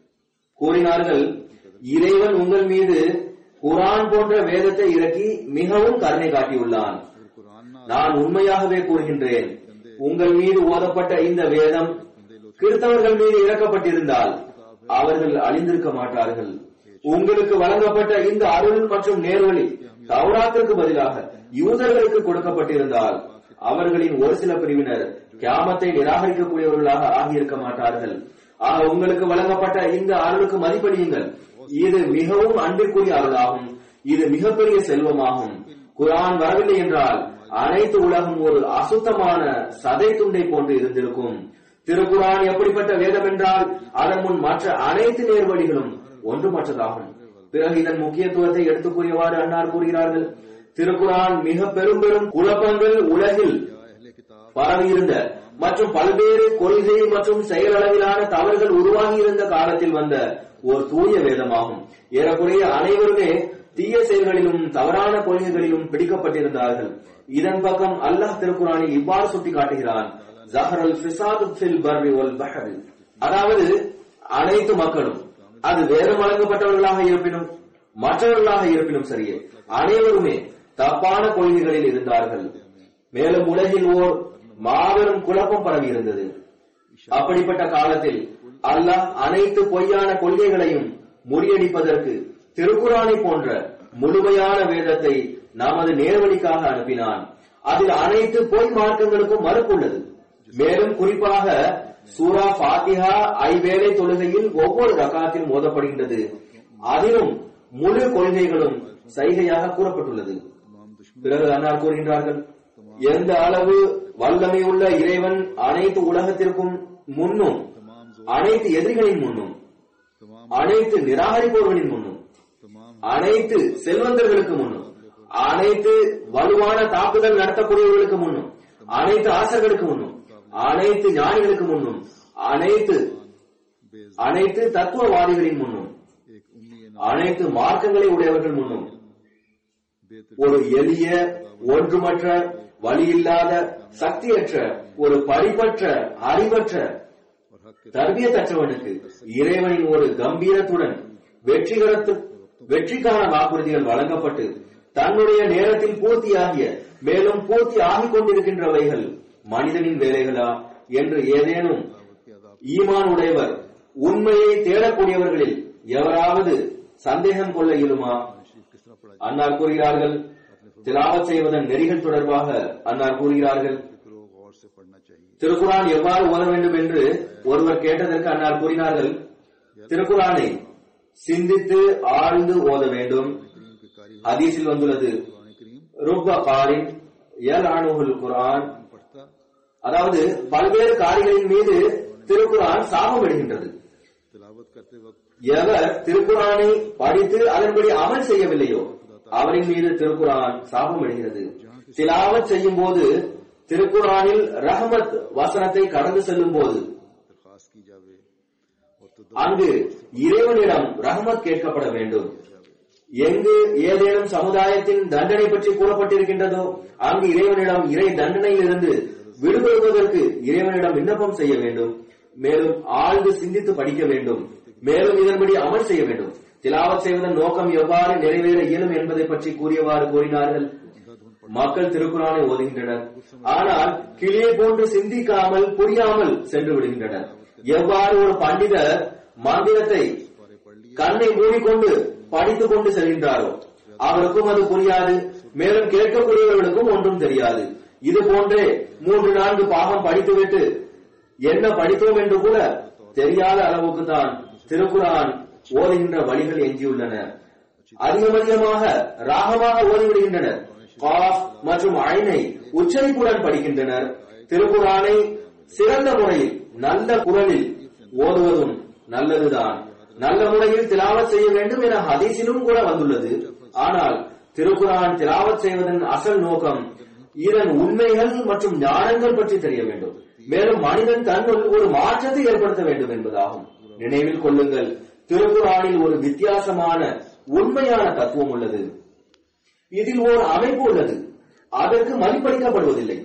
கூறினார்கள் இறைவன் உங்கள் மீது குரான் போன்ற வேதத்தை இறக்கி மிகவும் கருணை காட்டியுள்ளான் फिर कुरान ना நான் உண்மையாகவே கூறுகின்றேன் உங்கள் மீது ஓதப்பட்ட இந்த வேதம் கிறிஸ்தவர்கள் மீது இறக்கப்பட்டிருந்தால் அவர்கள் அழிந்திருக்க மாட்டார்கள் உங்களுக்கு வழங்கப்பட்ட இந்த அருள் மற்றும் நேர்வழி தௌராத்திற்கு பதிலாக யூதர்களுக்கு கொடுக்கப்பட்டிருந்தால் அவர்களின் ஒரு சில பிரிவினர் கியாமத்தை நிராகரிக்கக்கூடியவர்களாக ஆகியிருக்க மாட்டார்கள் ஆக உங்களுக்கு வழங்கப்பட்ட இந்த அருளுக்கு மதிப்பளியுங்கள் இது மிகவும் அன்பிற்குரிய அருளாகும் இது மிகப்பெரிய செல்வமாகும் குரான் வரவில்லை என்றால் அனைத்து உலகம் ஒரு அசுத்தமான சதை துண்டை போன்று இருந்திருக்கும் திருக்குரான் எப்படிப்பட்ட வேதம் என்றால் அதன் முன் மற்ற அனைத்து நேர்வழிகளும் ஒன்றுமற்றதாகும் பிறகு இதன் முக்கியத்துவத்தை எடுத்துக் கூறியவாறு அன்னார் கூறுகிறார்கள் திருக்குரான் மிக பெரும் பெரும் குழப்பங்கள் உலகில் अहले किताब பரவியிருந்த மற்றும் பல்வேறு கொள்கை மற்றும் செயலளவிலான தவறுகள் உருவாகி இருந்த காலத்தில் வந்த ஒரு தூய வேதமாகும் ஏறக்குறைய அனைவருமே தீய செயல்களிலும் தவறான கொள்கைகளிலும் பிடிக்கப்பட்டிருந்தார்கள் இதன் பக்கம் அல்லாஹ் திருக்குறானில் இவ்வாறு சுட்டிக்காட்டுகிறான் ஜஹரல் ஃபிசாது ஃபில் பர்ரி வல் பஹரி அதாவது அனைத்து மக்களும் அது வேதம் வழங்கப்பட்டவர்களாக இருப்பினும் மற்றவர்களாக இருப்பினும் சரியே அனைவருமே தப்பான கொள்கைகளில் இருந்தார்கள் மேலும் உலகில் ஓர் மாபெரும் குழப்பம் பரவி இருந்தது அப்படிப்பட்ட காலத்தில் அல்லாஹ் அனைத்து பொய்யான கொள்கைகளையும் முறியடிப்பதற்கு திருக்குறானை போன்ற முழுமையான வேதத்தை நமது நேர்வழிக்காக அனுப்பினான் அதில் அனைத்து பொய் மார்க்கங்களுக்கும் மறுப்புள்ளது மேலும் குறிப்பாக சூரா ஃபாத்திஹா ஐவேளை தொழுகையில் ஒவ்வொரு ரகாத்திலும் ஓதப்படுகின்றது அதிலும் முழு கொள்கைகளும் சைகையாக கூறப்பட்டுள்ளது तमाम दुश्मन பிறகு அன்னார் கூறுகின்றார்கள் எந்த அளவு வல்லமையுள்ள இறைவன் அனைத்து உலகத்திற்கும் முன்னும் तमाम जो அனைத்து எதிரிகளின் முன்னும் तमाम அனைத்து நிராகரிப்பவர்களின் முன்னும் तमाम அனைத்து செல்வந்தர்களுக்கு முன்னும் அனைத்து வலுவான தாக்குதல் நடத்தக்கூடியவர்களுக்கு முன்னும் அனைத்து ஆசர்களுக்கு முன்னும் அனைத்து ஞானிகளுக்கு முன்னும் அனைத்து बेज அனைத்து தத்துவவாதிகளின் முன்னும் एक उम्मी அனைத்து மார்க்கங்களை உடையவர்கள் முன்னும் बेहतर ஒரு எளிய ஒன்றுமற்ற வழியில்லாத சக்தியற்ற ஒரு படிப்பற்ற அறிவற்ற और हक के தர்பியத்தற்றவனுக்கு இறைவனின் ஒரு கம்பீரத்துடன் வெற்றிகரத்து வெற்றிக்கான வாக்குறுதிகள் வழங்கப்பட்டு தன்னுடைய நேரத்தில் பூர்த்தியாகிய மேலும் பூர்த்தி ஆகிக் கொண்டிருக்கின்றவைகள் மனிதனின் வேலைகளா என்று ஏதேனும் ஈமான் உடையவர் உண்மையை தேடக்கூடியவர்களில் எவராவது சந்தேகம் கொள்ள இயலுமா शरीफ किस तरह पढ़ा அன்னார் கூறுகிறார்கள் திலாவத் செய்வதன் நெறிகள் தொடர்பாக அன்னார் கூறுகிறார்கள் करो गौर से पढ़ना चाहिए திருக்குரான் எவ்வாறு ஓத வேண்டும் என்று ஒருவர் கேட்டதற்கு அன்னார் கூறினார்கள் திருக்குரானை சிந்தித்து ஆழ்ந்து ஓத வேண்டும் करीम के कारी ஹதீஸில் வந்துள்ளது कुरान करीम ருப்ப காரின் எல் அணுகுல் குரான் पढ़ता அதாவது பல்வேறு காரிகளின் மீது திருக்குரான் சாபமிடுகின்றது तिलावत करते वक्त எவர் திருக்குரானை படித்து அதன்படி அமல் செய்யவில்லையோ அவரின் மீது திருக்குரான் சாபமிடுகிறது திலாவத் செய்யும் போது திருக்குரானில் ரஹமத் வசனத்தை கடந்து செல்லும் போது दरखास्त की जावे और तो அங்கு இறைவனிடம் ரஹமத் கேட்கப்பட வேண்டும் எங்கு ஏதேனும் சமுதாயத்தின் தண்டனை பற்றி கூறப்பட்டிருக்கின்றதோ அங்கு இறைவனிடம் இறை தண்டனையில் இருந்து விடுபடுவதற்கு இறைவனிடம் விண்ணப்பம் செய்ய வேண்டும் மேலும் ஆழ்ந்து சிந்தித்து படிக்க வேண்டும் மேலும் இதன்படி அமல் செய்ய வேண்டும் திலாவத் செய்வதன் நோக்கம் எவ்வாறு நிறைவேற இயலும் என்பதை பற்றி கூறியவாறு கூறினார்கள் மக்கள் திருக்குறானை ஓதுகின்றனர் ஆனால் கிளியை போன்று சிந்திக்காமல் புரியாமல் சென்று விடுகின்றனர் எவ்வாறு ஒரு பண்டிதர் மந்திரத்தை கண்ணை மூடிக்கொண்டு படித்துக் கொண்டு செல்கின்றாரோ அவருக்கும் அது புரியாது மேலும் கேட்கக்கூடியவர்களுக்கும் ஒன்றும் தெரியாது இது போன்றே மூன்று நான்கு பாகம் படித்துவிட்டு என்ன படித்தோம் என்று கூட தெரியாத அளவுக்கு தான் திருக்குரான் ஓதுகின்ற வழிகள் எஞ்சியுள்ளன அதிகம் அதிகமாக ராகமாக ஓதிவிடுகின்றனர் காஃப் மற்றும் ஐனை உச்சரிப்புடன் படிக்கின்றனர் திருக்குரானை சிறந்த முறையில் நல்ல குரலில் ஓதுவதும் நல்லதுதான் நல்ல முறையில் திலாவத் செய்ய வேண்டும் என ஹதீஸிலும் கூட வந்துள்ளது ஆனால் திருக்குரான் திலாவத் செய்வதன் அசல் நோக்கம் இதன் உண்மைகள் மற்றும் ஞானங்கள் பற்றி தெரிய வேண்டும் மேலும் மனிதன் தன்னுள் ஒரு மாற்றத்தை ஏற்படுத்த வேண்டும் என்பதாகும் நினைவில் கொள்ளுங்கள் திருக்குறானில் ஒரு வித்தியாசமான உண்மையான தத்துவம் உள்ளது இதில் ஓர் அமைப்பு உள்ளது அதற்கு மதிப்பளிக்கப்படுவதில்லை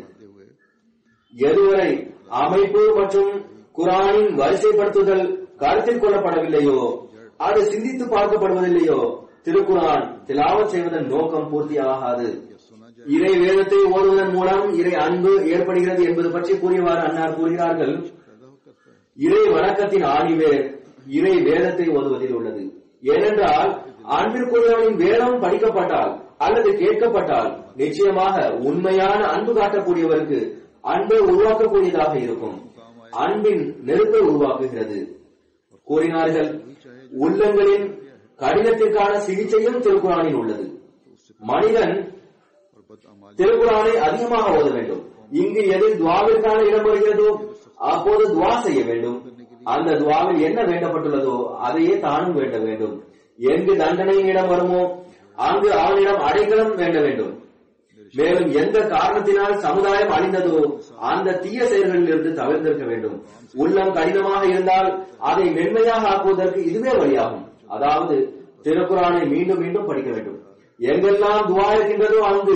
எதுவரை அமைப்பு மற்றும் குரானின் வரிசைப்படுத்துதல் கருத்தில் கொள்ளப்படவில்லையோ அது சிந்தித்து பார்க்கப்படுவதில்லையோ திருக்குரான் திலாவத் செய்வதன் நோக்கம் பூர்த்தியாகாது இறை வேதத்தை ஓதுவதன் மூலம் இறை அன்பு ஏற்படுகிறது என்பது பற்றி கூறியவாறு அன்னார் கூறுகிறார்கள் இறை வணக்கத்தின் ஆணிவேர் இறை வேதத்தை ஓதுவதில் உள்ளது ஏனென்றால் அன்பிற்குரியவனின் வேதம் படிக்கப்பட்டால் அல்லது கேட்கப்பட்டால் நிச்சயமாக உண்மையான அன்பு காட்டக்கூடியவருக்கு அன்பை உருவாக்கக்கூடியதாக இருக்கும் அன்பின் நெருப்பை உருவாக்குகிறது கூறினார்கள் உள்ளங்களின் கடினத்திற்கான சிகிச்சையும் திருக்குறானில் உள்ளது மனிதன் और बद अमाल திருக்குறானை அதிகமாக ஓத வேண்டும் இங்கு எதில் துவாவிற்கான இடம் வருகிறதோ அப்போது துவா செய்ய வேண்டும் அந்த துவாவில் என்ன வேண்டப்பட்டுள்ளதோ அதையே தானும் வேண்ட வேண்டும் எங்கு தண்டனையின் இடம் வருமோ அங்கு அவனிடம் அடைக்கலம் வேண்ட வேண்டும் மேலும் எந்த காரணத்தினால் சமுதாயம் அழிந்ததோ அந்த தீய செயல்களில் இருந்து தவிர்த்திருக்க வேண்டும் உள்ளம் கடினமாக இருந்தால் அதை மென்மையாக ஆக்குவதற்கு இதுவே வழியாகும் அதாவது திருக்குறானை மீண்டும் மீண்டும் படிக்க வேண்டும் எங்கெல்லாம் துவா இருக்கின்றதோ அங்கு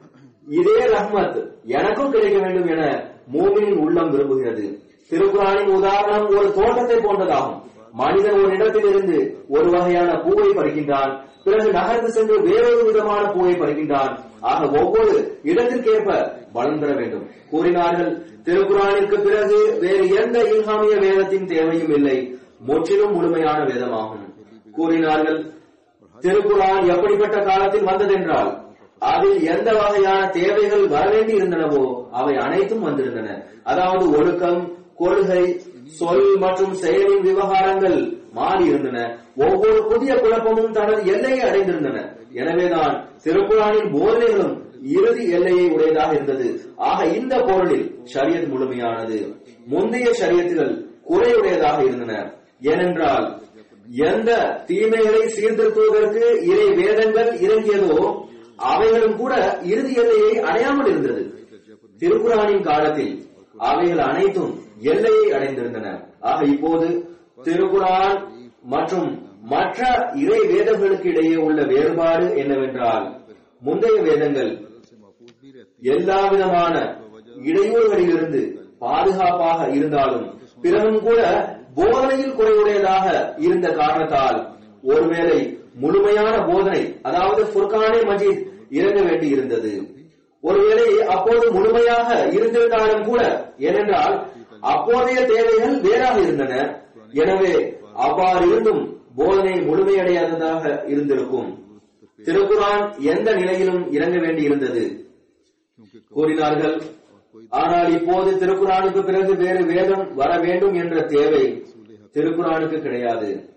இதே ரஹ்மத் எனக்கும் கிடைக்க வேண்டும் என மூமினின் உள்ளம் விரும்புகிறது திருக்குறானின் உதாரணம் ஒரு தோட்டத்தை போன்றதாகும் மனிதன் ஒரு இடத்தில் இருந்து ஒரு வகையான பூவை பறிக்கின்றான் பிறகு நகர்ந்து சென்று வேறொரு விதமான பூவை பறிக்கின்றான் ஆக ஒவ்வொரு இடத்திற்கேற்ப பலன் பெற வேண்டும் கூறினார்கள் திருக்குறானிற்கு பிறகு வேறு எந்த இல்ஹாமிய வேதத்தின் தேவையும் இல்லை முற்றிலும் முழுமையான வேதமாகும் கூறினார்கள் திருக்குறான் எப்படிப்பட்ட காலத்தில் வந்ததென்றால் அதில் எந்த வகையான தேவைகள் வரவேண்டி இருந்தனவோ அவை அனைத்தும் வந்திருந்தன அதாவது ஒழுக்கம் கொள்கை சொல் மற்றும் செயலின் விவகாரங்கள் மாறி இருந்தன ஒவ்வொரு புதிய குழப்பமும் தனது எல்லையை அடைந்திருந்தன எனவேதான் திருக்குறானின் போதனைகளும் இறுதி எல்லையை உடையதாக இருந்தது ஆக இந்த பொருளில் ஷரியத் முழுமையானது முந்தைய ஷரியத்துகள் குறையுடையதாக இருந்தன ஏனென்றால் எந்த தீமைகளை சீர்திருத்துவதற்கு இறை வேதங்கள் இறங்கியதோ அவைகளும் கூட இறுதி எல்லையை அடையாமல் இருந்தது திருக்குறானின் காலத்தில் அவைகள் அனைத்தும் எல்லையை அடைந்திருந்தன ஆக இப்போது திருக்குரான் மற்றும் மற்ற இறை வேதங்களுக்கு இடையே உள்ள வேறுபாடு என்னவென்றால் முந்தைய வேதங்கள் से महफूज भी रहती எல்லா விதமான இடையூறுகளிலிருந்து பாதுகாப்பாக இருந்தாலும் பிறகும் கூட போதனையில் குறைவுடையதாக இருந்த காரணத்தால் ஒருவேளை முழுமையான போதனை அதாவது ஃபுர்கானே மஜீத் இறங்க வேண்டி இருந்தது ஒருவேளை அப்போது முழுமையாக இருந்திருந்தாலும் கூட ஏனென்றால் அப்போதைய தேவைகள் வேறாக இருந்தன எனவே அவ்வாறு இருந்தும் போதனை முழுமையடையாததாக இருந்திருக்கும் திருக்குரான் எந்த நிலையிலும் இறங்க வேண்டி இருந்தது क्योंकि கூறினார்கள் ஆனால் இப்போது திருக்குறானுக்கு பிறகு வேறு வேதம் வர வேண்டும் என்ற தேவை திருக்குறானுக்கு கிடையாது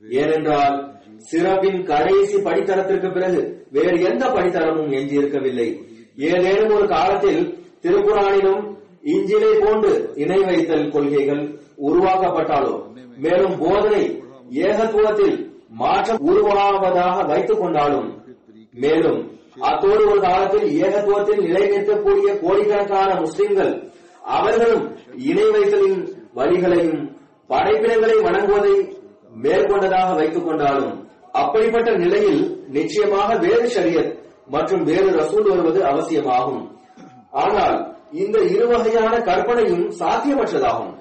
ஏனென்றால் சிறப்பின் கடைசி படித்தரத்திற்கு பிறகு வேறு எந்த படித்தரமும் எஞ்சியிருக்கவில்லை ஏதேனும் ஒரு காலத்தில் திருக்குறானிலும் இஞ்சிலை போன்று இணை வைத்தல் கொள்கைகள் உருவாக்கப்பட்டாலோ மேலும் போதனை ஏகத்துவத்தில் மாற்றம் உருவாவதாக வைத்துக் கொண்டாலும் மேலும் அத்தோடு ஒரு காலத்தில் ஏகத்துவத்தில் நிலைநிறுத்தக்கூடிய கோடிக்கணக்கான முஸ்லிம்கள் அவர்களும் இணை வைத்தலின் வழிகளையும் படைப்பினங்களை வணங்குவதை மேற்கொண்டதாக வைத்துக் கொண்டாலும் அப்படிப்பட்ட நிலையில் நிச்சயமாக வேறு ஷரியத் மற்றும் வேறு ரசூல் வருவது அவசியமாகும் ஆனால் இந்த இரு வகையான கற்பனையும் சாத்தியமற்றதாகும்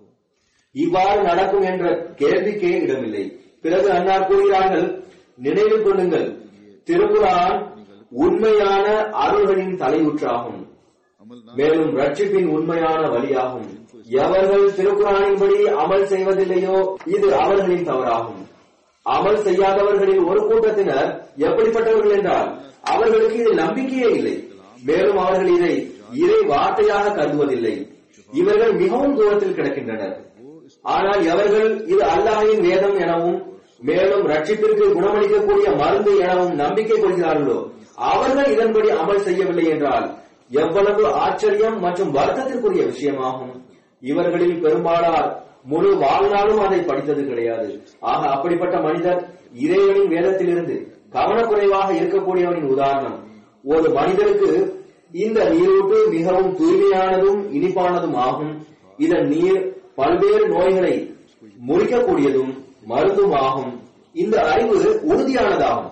இவ்வாறு நடக்கும் என்ற கேள்விக்கே இடமில்லை பிறகு அன்னார் கூறுகிறார்கள் நினைவில் கொள்ளுங்கள் திருக்குரான் உண்மையான அருள்களின் தலையுற்றாகும் अमल ना மேலும் ரட்சிப்பின் உண்மையான வழியாகும் எவர்கள் திருக்குறானின்படி அமல் செய்வதில்லையோ இது அவர்களின் தவறாகும் அமல் செய்யாதவர்களில் ஒரு கூட்டத்தினர் எப்படிப்பட்டவர்கள் என்றால் அவர்களுக்கு இதில் நம்பிக்கையே இல்லை மேலும் அவர்கள் இதை இறை வார்த்தையாக கருதுவதில்லை இவர்கள் மிகவும் தூரத்தில் கிடக்கின்றனர் ஆனால் எவர்கள் இது அல்லாஹ்வின் வேதம் எனவும் மேலும் ரட்சிப்பிற்கு குணமளிக்கக்கூடிய மருந்து எனவும் நம்பிக்கை கொள்கிறார்களோ அவர்கள் இதன்படி அமல் செய்யவில்லை என்றால் எவ்வளவு ஆச்சரியம் மற்றும் வருத்தத்திற்குரிய விஷயமாகும் இவர்களில் பெரும்பாலார் முழு வாழ்நாளும் அதை படித்தது கிடையாது ஆக அப்படிப்பட்ட மனிதர் இறைவனின் வேதத்திலிருந்து கவனக்குறைவாக இருக்கக்கூடியவனின் உதாரணம் ஒரு மனிதருக்கு இந்த நீரூட்டு மிகவும் தூய்மையானதும் இனிப்பானதும் ஆகும் இதன் நீர் பல்வேறு நோய்களை முறிக்கக்கூடியதும் மருந்தும் ஆகும் இந்த அறிவு உறுதியானதாகும்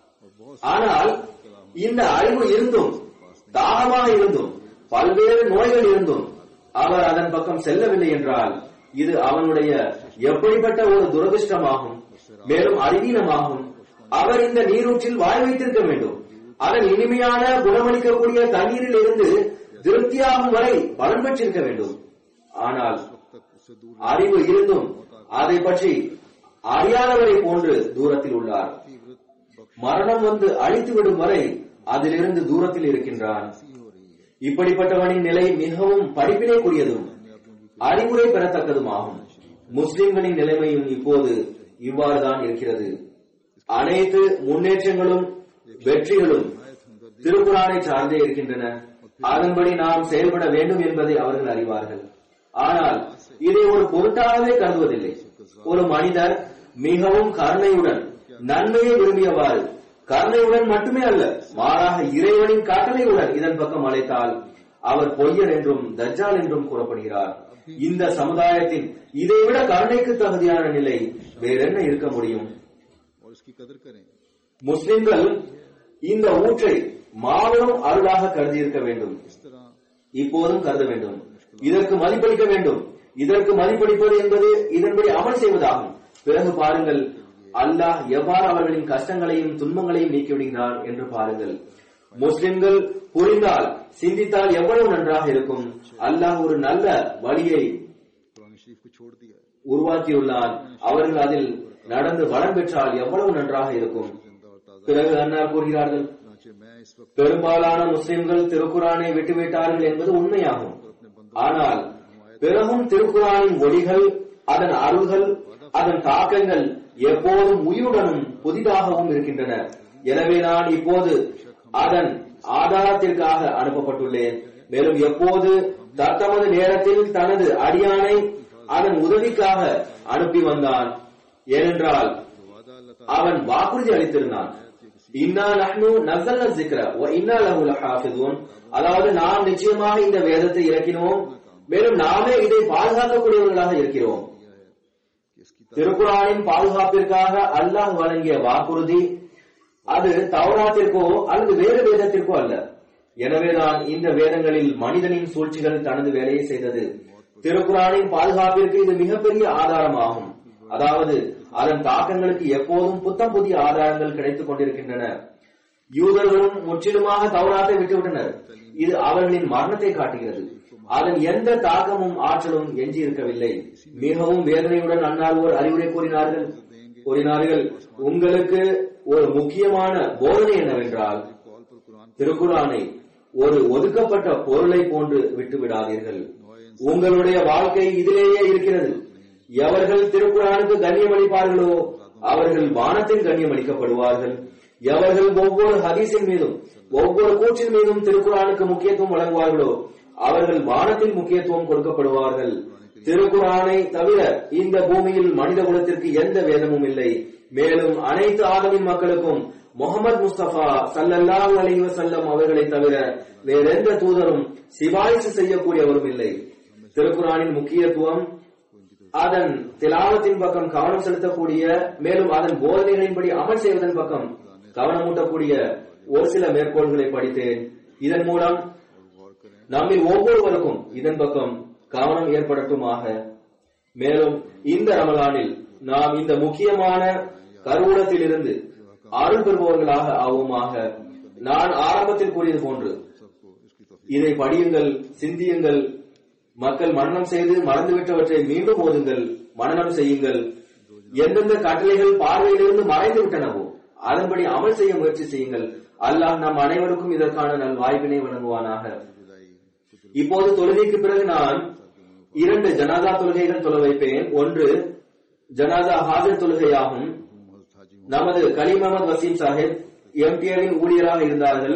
ஆனால் இந்த அறிவு இருந்தும் தாகமாக இருந்தும் பல்வேறு நோய்கள் இருந்தும் அவர் அதன் பக்கம் செல்லவில்லை என்றால் இது அவனுடைய எப்படிப்பட்ட ஒரு துரதிருஷ்டமாகும் மேலும் அறிவீனமாகும் அவர் இந்த நீரூற்றில் வாய் வைத்திருக்க வேண்டும் அதன் இனிமையான குணமளிக்கக்கூடிய தண்ணீரில் இருந்து திருப்தியாகும் வரை பலன் பெற்றிருக்க வேண்டும் ஆனால் तक उससे दूर அறிவு இருந்தும் அதை பற்றி அறியாதவரை போன்று தூரத்தில் உள்ளார் तीव्र बख्शी மரணம் வந்து அழித்து விடும் வரை அதிலிருந்து தூரத்தில் இருக்கின்றான் हो रही है இப்படிப்பட்டவனின் நிலை மிகவும் படிப்பினைக்குரியதும் அறிவுரை பெறத்தக்கதுமாகும் முஸ்லிம்களின் நிலைமையும் இப்போது இவ்வாறுதான் இருக்கிறது அனைத்து முன்னேற்றங்களும் வெற்றிகளும் திருக்குறானை சார்ந்தே இருக்கின்றன அதன்படி நாம் செயல்பட வேண்டும் என்பதை அவர்கள் அறிவார்கள் ஆனால் இதை ஒரு பொருட்டாகவே கருதுவதில்லை ஒரு மனிதர் மிகவும் கருணையுடன் நன்மையை விரும்பியவாறு கருணையுடன் மட்டுமே அல்ல மாறாக இறைவனின் கட்டளையுடன் இதன் பக்கம் அழைத்தால் அவர் பொய்யர் என்றும் தஜ்ஜால் என்றும் கூறப்படுகிறார் இந்த சமுதாயத்தின் இதைவிட கருணைக்கு தகுதியான நிலை வேறென்ன இருக்க முடியும் और इसकी कदर करें முஸ்லிம்கள் இந்த ஊற்றை மாபெரும் அருளாக கருதியிருக்க வேண்டும் इस तरह இப்போதும் கருத வேண்டும் இதற்கு மதிப்பளிக்க வேண்டும் இதற்கு மதிப்பளிப்பது என்பது இதன்படி அமல் செய்வதாகும் பிறகு பாருங்கள் அல்லாஹ் எவ்வாறு அவர்களின் கஷ்டங்களையும் துன்பங்களையும் நீக்கிவிடுகிறான் என்று பாருங்கள் முஸ்லிம்கள் புரிந்தால் சிந்தித்தால் எவ்வளவு நன்றாக இருக்கும் அல்லாஹ் ஒரு நல்ல வழியை कुरान शरीफ को छोड़ दिया है உருவாக்கியுள்ளான் அவர்கள் அதில் நடந்து வளம் பெற்றால் எவ்வளவு நன்றாக இருக்கும் जिंदा और ताजा பிறகு அன்னார் கூறுகிறார்கள் चुनाचे मैं इस वक्त பெரும்பாலான முஸ்லிம்கள் திருக்குரானை விட்டுவிட்டார்கள் என்பது உண்மையாகும் ஆனால் பிறகும் திருக்குரானின் ஒளிகள் அதன் அருள்கள் அதன் தாக்கங்கள் எப்போதும் உயிருடனும் புதிதாகவும் இருக்கின்றன எனவே நான் இப்போது அதன் ஆதாரத்திற்காக அனுப்பப்பட்டுள்ளேன் மேலும் எப்போது தத்தமது நேரத்தில் தனது அடியானை அதன் உதவிக்காக அனுப்பி வந்தான் ஏனென்றால் वादा अल्लाह அவன் வாக்குறுதி அளித்திருந்தான் இன்னா நஹ்னு நஸல்ன ஸிக்ர வ இன்னா லஹு லஹாஃபிதுன் அதாவது நாம் நிச்சயமாக இந்த வேதத்தை இறக்கினோம் மேலும் நாமே இதை பாதுகாக்கக்கூடியவர்களாக இருக்கிறோம் कि इसकी திருக்குறானின் பாதுகாப்பிற்காக அல்லாஹ் வழங்கிய வாக்குறுதி அது தௌராத்திற்கோ அல்லது வேறு வேதத்திற்கோ அல்ல எனவேதான் இந்த வேதங்களில் மனிதனின் சூழ்ச்சிகள் தனது வேலையை செய்தது திருக்குறானின் பாதுகாப்பிற்கு இது மிகப்பெரிய ஆதாரமாகும் அதாவது அதன் தாக்கங்களுக்கு எப்போதும் புத்தம் புதிய ஆதாரங்கள் கிடைத்துக் கொண்டிருக்கின்றன யூதர்களும் முற்றிலுமாக தௌராத்தை விட்டுவிட்டனர் இது அவர்களின் மரணத்தை காட்டுகிறது அதன் எந்த தாக்கமும் ஆற்றலும் எஞ்சி இருக்கவில்லை மிகவும் வேதனையுடன் அன்னார் ஒரு அறிவுரை கூறினார்கள் கூறினார்கள் உங்களுக்கு ஒரு முக்கியமான போதனை என்னவென்றால் कॉल पर कुरान திருக்குறானை ஒரு ஒதுக்கப்பட்ட பொருளை போன்று விட்டு விடாதீர்கள் உங்களுடைய வாழ்க்கை இதிலேயே இருக்கிறது எவர்கள் திருக்குறானுக்கு கண்ணியம் அளிப்பார்களோ அவர்கள் வானத்தில் கண்ணியம் அளிக்கப்படுவார்கள் எவர்கள் ஒவ்வொரு ஹதீஸின் மீதும் ஒவ்வொரு கூற்றின் மீதும் திருக்குறானுக்கு முக்கியத்துவம் வழங்குவார்களோ அவர்கள் வானத்தில் முக்கியத்துவம் கொடுக்கப்படுவார்கள் திருக்குறானை தவிர இந்த பூமியில் மனித குலத்திற்கு எந்த வேதமும் இல்லை மேலும் அனைத்து ஆதமின் மக்களுக்கும் முகமது முஸ்தபா சல்லல்லாஹு அலைஹி வஸல்லம் அவர்களை தவிர வேறெந்த தூதரும் சிபாரிசு செய்யக்கூடியவரும் இல்லை திருக்குறானின் முக்கியத்துவம் அதன் திலாவத்தின் பக்கம் கவனம் செலுத்தக்கூடிய மேலும் அதன் போதனைகளின்படி அமல் செய்வதன் பக்கம் கவனமூட்டக்கூடிய ஒரு சில மேற்கோள்களை படித்தேன் இதன் மூலம் நம்மில் ஒவ்வொருவருக்கும் இதன் பக்கம் கவனம் ஏற்படட்டுமாக மேலும் இந்த ரமலானில் நாம் இந்த முக்கியமான கருவூலத்திலிருந்து அருள் பெறுபவர்களாக ஆவோமாக நான் ஆரம்பத்தில் கூறியது போன்று सबको इसकी तौफीक இதை படியுங்கள் சிந்தியுங்கள் மக்கள் மனனம் செய்து மறந்துவிட்டவற்றை மீண்டும் ஓதுங்கள் மனனம் செய்யுங்கள் எந்தெந்த கட்டளைகள் பார்வையிலிருந்து மறைந்து விட்டனவோ அதன்படி அமல் செய்ய முயற்சி செய்யுங்கள் அல்லாஹ் நம் அனைவருக்கும் இதற்கான நல் வாய்ப்பினை வழங்குவானாக जुदाई இப்போது தொழுகைக்கு பிறகு நான் இரண்டு ஜனாதா தொழுகைகள் தொழ வைப்பேன் ஒன்று ஜனாதா ஹாஜர் தொழுகையாகும் मोहम्मद हाजी நமது கலீம் அஹமது வசீம் சாஹிப் எம்பிஏவின் ஊழியராக இருந்தார்கள்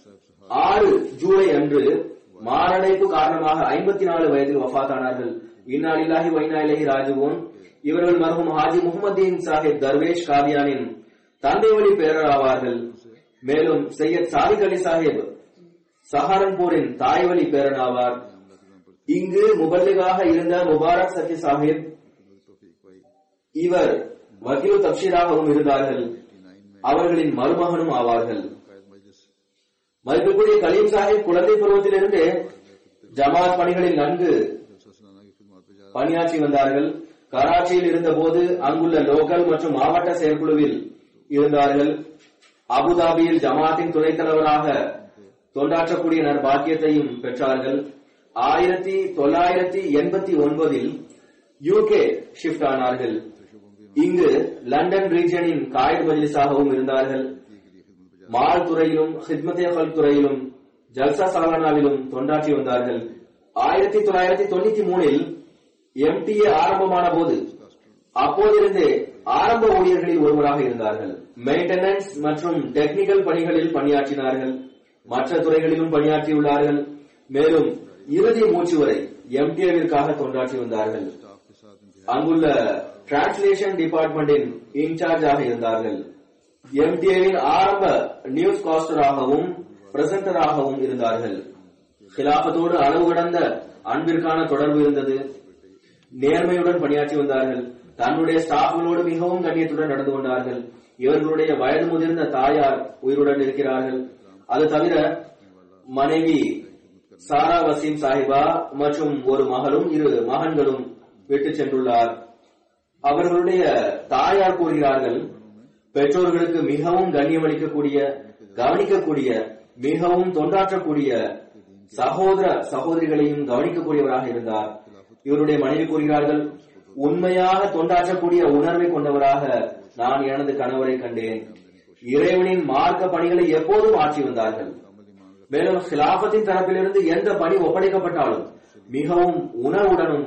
ஆறு ஜூலை அன்று மாரடைப்பு காரணமாக ஐம்பத்தி நாலு வயதில் வஃபாத்தானார்கள் இன்னாலில்லாஹி வைனா இலஹி ராஜுவோன் இவர்கள் மருகும் ஹாஜி முகமதீன் சாஹிப் தர்வேஷ் காதியானின் தந்தை வழி பேரர் ஆவார்கள் மேலும் சையத் சாதிக் அலி சாஹிப் சஹாரன்பூரின் தாய் வழி பேரன் ஆவார் இங்கு முபல்லிகாக இருந்த முபாரக் சஃபி சாஹிப் तौफीक भाई இவர் வக்கீல் தப்ஷீராகவும் இருந்தார்கள் அவர்களின் மருமகனும் ஆவார்கள் कायद मजलिस மதிப்புக்குரிய கலீம் சாஹிப் குழந்தை பருவத்திலிருந்து ஜமாத் பணிகளில் நன்கு जलसा सलाना की खिदमत पे जा பணியாற்றி வந்தார்கள் கராச்சியில் இருந்தபோது அங்குள்ள லோக்கல் மற்றும் மாவட்ட செயற்குழுவில் இருந்தார்கள் அபுதாபியில் ஜமாத்தின் துணைத் தலைவராக தொண்டாற்றக்கூடிய நற்பாக்கியத்தையும் பெற்றார்கள் ஆயிரத்தி தொள்ளாயிரத்தி எண்பத்தி ஒன்பதில் யூகே ஷிஃப்ட் ஆனார்கள் இங்கு லண்டன் ரீஜனின் காயிட் மஜ்லிஸாகவும் இருந்தார்கள் மால் துறையிலும் ஹித்மத்தே ஹல் துறையிலும் ஜல்சா சாலானாவிலும் தொண்டாற்றி வந்தார்கள் ஆயிரத்தி தொள்ளாயிரத்தி தொண்ணூத்தி மூணில் எம்டிஏ ஆரம்பமான போது அப்போதிருந்தே ஆரம்ப ஊழியர்களில் ஒருவராக இருந்தார்கள் மெயின்டெனன்ஸ் மற்றும் டெக்னிக்கல் பணிகளில் பணியாற்றினார்கள் மற்ற துறைகளிலும் பணியாற்றியுள்ளார்கள் மேலும் இறுதி மூச்சு வரை எம்டிஏவிற்காக தொண்டாற்றி வந்தார்கள் स्टाफ के साथ इंतहा அங்குள்ள டிரான்ஸ்லேஷன் டிபார்ட்மெண்டின் இன்சார்ஜாக இருந்தார்கள் எம்டிஏவின் ஆரம்ப நியூஸ் காஸ்டராகவும் பிரசன்டராகவும் இருந்தார்கள் கிலாபத்தோடு அளவு கடந்த அன்பிற்கான தொடர்பு இருந்தது நேர்மையுடன் பணியாற்றி வந்தார்கள் தன்னுடைய ஸ்டாஃப்களோடு மிகவும் கண்ணியத்துடன் நடந்து கொண்டார்கள் இவர்களுடைய வயது முதிர்ந்த தாயார் உயிருடன் இருக்கிறார்கள் அது தவிர மனைவி சாரா வசீம் சாஹிபா மற்றும் ஒரு மகளும் இரு மகன்களும் விட்டு சென்றுள்ளார் அவர்களுடைய தாயார் கூறுகிறார்கள் பெற்றோர்களுக்கு மிகவும் கண்ணியமளிக்கக்கூடிய கவனிக்கக்கூடிய மிகவும் தொண்டாற்றக்கூடிய சகோதர சகோதரிகளையும் கவனிக்கக்கூடியவராக இருந்தார் இவருடைய மனைவி கூறுகிறார்கள் உண்மையாக தொண்டாற்றக்கூடிய உணர்வை கொண்டவராக நான் எனது கணவரை கண்டேன் இறைவனின் மார்க்க பணிகளை எப்போதும் ஆற்றி வந்தார்கள் மேலும் கிலாபத்தின் தரப்பிலிருந்து எந்த பணி ஒப்படைக்கப்பட்டாலும் மிகவும் உணர்வுடனும்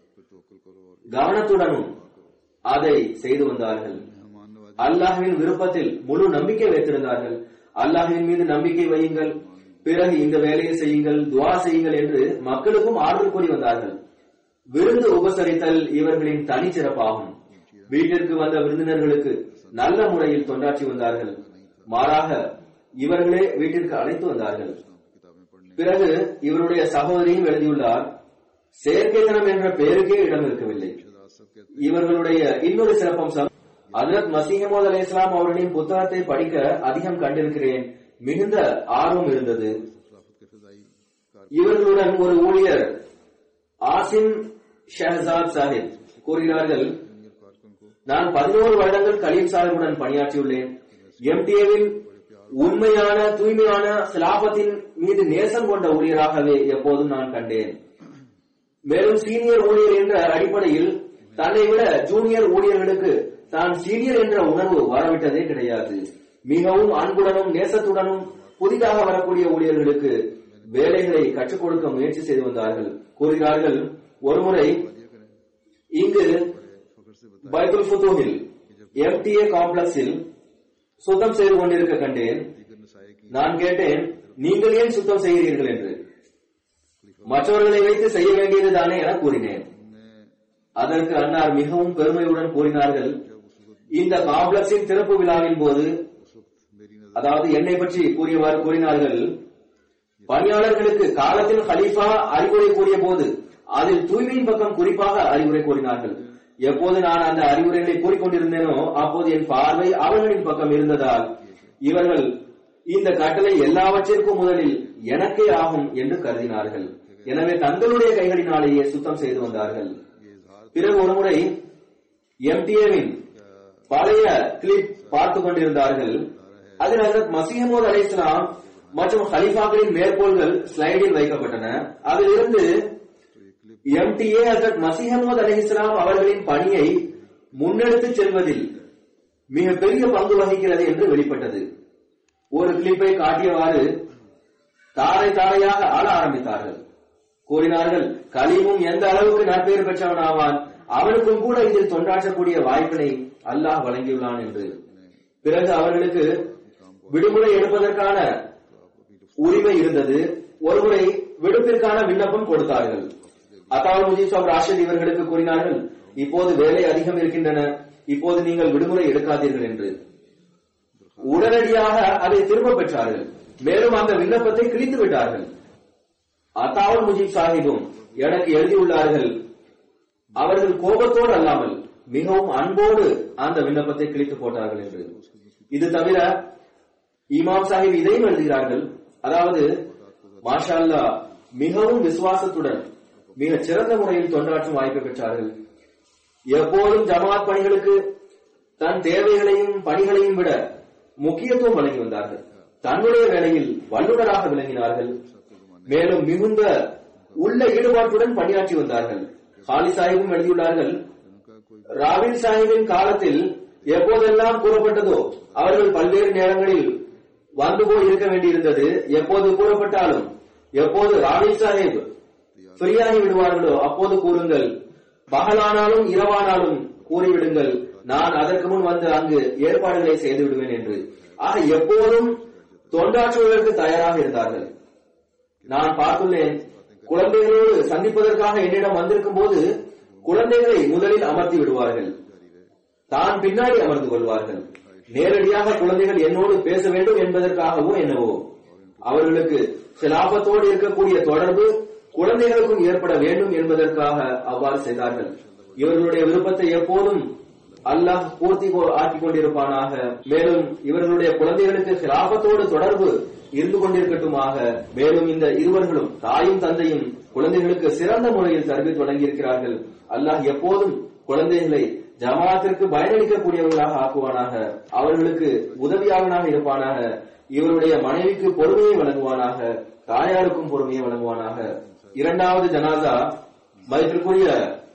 கவனத்துடனும் அதை செய்து வந்தார்கள் मेहमान नवाजी அல்லாஹ்வின் விருப்பத்தில் முழு நம்பிக்கை வைத்திருந்தார்கள் அல்லாஹ்வின் மீது நம்பிக்கை வையுங்கள் பிறகு இந்த வேலையை செய்யுங்கள் துவா செய்யுங்கள் என்று மக்களுக்கும் ஆறுதல் கூறி வந்தார்கள் விருந்து உபசரித்தல் இவர்களின் தனிச்சிறப்பாகும் வீட்டிற்கு வந்த விருந்தினர்களுக்கு நல்ல முறையில் தொண்டாற்றி வந்தார்கள் மாறாக இவர்களே வீட்டிற்கு அழைத்து வந்தார்கள் किताबें पढ़ने பிறகு இவருடைய சகோதரியும் எழுதியுள்ளார் செயற்கைத்தனம் என்ற பெயருக்கே இடம் இருக்கவில்லை शहजाद सब कहते இவர்களுடைய இன்னொரு சிறப்பம்சம் ஹஜரத் மசீஹமோத் அலி இஸ்லாம் அவர்களின் புத்தகத்தை படிக்க அதிகம் கண்டிருக்கிறேன் மிகுந்த ஆர்வம் இருந்தது खिलाफत के फिजाई कार இவர்களுடன் ஒரு ஊழியர் ஆசிம் ஷஹசாத் சாஹிப் கூறுகிறார்கள் जूनियर कारकुन को நான் பதினோரு வருடங்கள் கலீம் சாஹிபுடன் பணியாற்றியுள்ளேன் எம்டிஏவில் உண்மையான தூய்மையான சிலாபத்தின் மீது நேசம் கொண்ட ஊழியராகவே எப்போதும் நான் கண்டேன் மேலும் சீனியர் ஊழியர் என்ற அடிப்படையில் தன்னை விட ஜூனியர் ஊழியர்களுக்கு தான் சீனியர் என்ற உணர்வு வரவிட்டதே கிடையாது மிகவும் அன்புடனும் நேசத்துடனும் புதிதாக வரக்கூடிய ஊழியர்களுக்கு வேலைகளை கற்றுக் கொடுக்க முயற்சி செய்து வந்தார்கள் கூறுகிறார்கள் ஒருமுறை இங்கு फखर से பைத்துல் ஃபுதூஹில் எம்டிஏ காம்ப்ளெக்ஸில் சுத்தம் செய்து கொண்டிருக்க கண்டேன் दीगर नसाए की நான் கேட்டேன் நீங்கள் ஏன் சுத்தம் செய்கிறீர்கள் என்று மற்றவர்களை வைத்து செய்ய வேண்டியது தானே என கூறினேன் ने அதற்கு அன்னார் மிகவும் பெருமையுடன் கூறினார்கள் இந்த காம்ப்ளெக்ஸின் திறப்பு விழாவின் போது उस वक्त मेरी नजर அதாவது என்னை பற்றி கூறியவாறு கூறினார்கள் பணியாளர்களுக்கு காலத்தில் ஹலீஃபா அறிவுரை கூறிய போது அதில் தூய்மையின் பக்கம் குறிப்பாக அறிவுரை கூறினார்கள் எப்போது நான் அந்த அறிவுரைகளை கூறிக்கொண்டிருந்தேனோ அப்போது என் பார்வை அவர்களின் பக்கம் இருந்ததால் இவர்கள் இந்த கட்டளை எல்லாவற்றிற்கும் முதலில் எனக்கே ஆகும் என்று கருதினார்கள் எனவே தங்களுடைய கைகளினாலேயே சுத்தம் செய்து வந்தார்கள் ये इजहार பிறகு ஒருமுறை எம்டிஏவின் பழைய கிளிப் பார்த்து கொண்டிருந்தார்கள் அதில் ஹசரத் மசீமோத் அலை இஸ்லாம் மற்றும் ஹலிஃபாக்களின் மேற்கோள்கள் ஸ்லைடில் வைக்கப்பட்டன அதிலிருந்து எம்டிஏ ஹசரத் மசீமோத் அலை இஸ்லாம் அவர்களின் பணியை முன்னெடுத்துச் செல்வதில் மிக பெரிய பங்கு வகிக்கிறது என்று வெளிப்பட்டது ஒரு கிளிப்பை காட்டியவாறு தாரை தாரையாக ஆள ஆரம்பித்தார்கள் கூறினார்கள் கலீமும் எந்த அளவுக்கு நற்பெயர் பெற்றவன் ஆவான் அவனுக்கும் கூட இதில் தொண்டாற்றக்கூடிய வாய்ப்பினை அல்லாஹ் வழங்கியுள்ளான் என்று பிறகு அவர்களுக்கு விடுமுறை எடுப்பதற்கான உரிமை இருந்தது ஒருமுறை விடுப்பிற்கான விண்ணப்பம் கொடுத்தார்கள் அத்தாவு முஜீப் சாப் ராஷித் இவர்களுக்கு கூறினார்கள் இப்போது வேலை அதிகம் இருக்கின்றன இப்போது நீங்கள் விடுமுறை எடுக்காதீர்கள் என்று உடனடியாக அதை திரும்ப பெற்றார்கள் மேலும் அந்த விண்ணப்பத்தை கிழித்து விட்டார்கள் அத்தாவுல் முஜீப் சாஹிபும் எனக்கு எழுதியுள்ளார்கள் அவர்கள் கோபத்தோடு அல்லாமல் மிகவும் அன்போடு அந்த விண்ணப்பத்தை கிழித்து போட்டார்கள் என்று இது தவிர இமாம் சாஹிப் இதையும் எழுதுகிறார்கள் அதாவது மாஷா அல்லாஹ் மிகவும் விசுவாசத்துடன் மிக சிறந்த முறையில் தொண்டாற்றும் வாய்ப்பை பெற்றார்கள் எப்போதும் ஜமாத் பணிகளுக்கு தன் தேவைகளையும் பணிகளையும் விட முக்கியத்துவம் வழங்கி வந்தார்கள் தன்னுடைய வேலையில் வல்லுநராக விளங்கினார்கள் மேலும் மிகுந்த உள்ள ஈடுபாட்டுடன் பணியாற்றி வந்தார்கள் ஹாலி சாஹிபும் எழுதியுள்ளார்கள் ராவில் சாஹிபின் காலத்தில் எப்போதெல்லாம் கூறப்பட்டதோ அவர்கள் பல்வேறு நேரங்களில் வந்து போய் இருக்க வேண்டியிருந்தது எப்போது கூறப்பட்டாலும் எப்போது ராவில் சாஹிப் ஃப்ரீயாகி விடுவார்களோ அப்போது கூறுங்கள் பகலானாலும் இரவானாலும் கூறிவிடுங்கள் நான் அதற்கு முன் வந்து அங்கு ஏற்பாடுகளை செய்து விடுவேன் என்று ஆக எப்போதும் தொண்டாற்றுவதற்கு தயாராக இருந்தார்கள் நான் பார்த்துள்ளேன் குழந்தைகளோடு சந்திப்பதற்காக என்னிடம் வந்திருக்கும் போது குழந்தைகளை முதலில் அமர்த்தி விடுவார்கள் தான் பின்னாடி அமர்ந்து கொள்வார்கள் நேரடியாக குழந்தைகள் என்னோடு பேச வேண்டும் என்பதற்காகவோ என்னவோ அவர்களுக்கு சிலாபத்தோடு இருக்கக்கூடிய தொடர்பு குழந்தைகளுக்கும் ஏற்பட வேண்டும் என்பதற்காக அவ்வாறு செய்தார்கள் இவர்களுடைய விருப்பத்தை எப்போதும் அல்லாஹ் பூர்த்தி கொ- ஆக்கிக் கொண்டிருப்பானாக மேலும் இவர்களுடைய குழந்தைகளுக்கு சிலாபத்தோடு தொடர்பு இருந்து கொண்டிருக்கட்டுமாக மேலும் இந்த இருவர்களும் தாயும் தந்தையும் குழந்தைகளுக்கு சிறந்த முறையில் தர்பித் வழங்கியிருக்கிறார்கள் அல்லாஹ் எப்போதும் குழந்தைகளை ஜமாத்திற்கு பயனளிக்கக்கூடியவர்களாக ஆக்குவானாக அவர்களுக்கு உதவியாளனாக இருப்பானாக இவருடைய மனைவிக்கு பொறுமையை வழங்குவானாக தாயாருக்கும் பொறுமையை வழங்குவானாக இரண்டாவது ஜனாதா மதிப்பிற்குரிய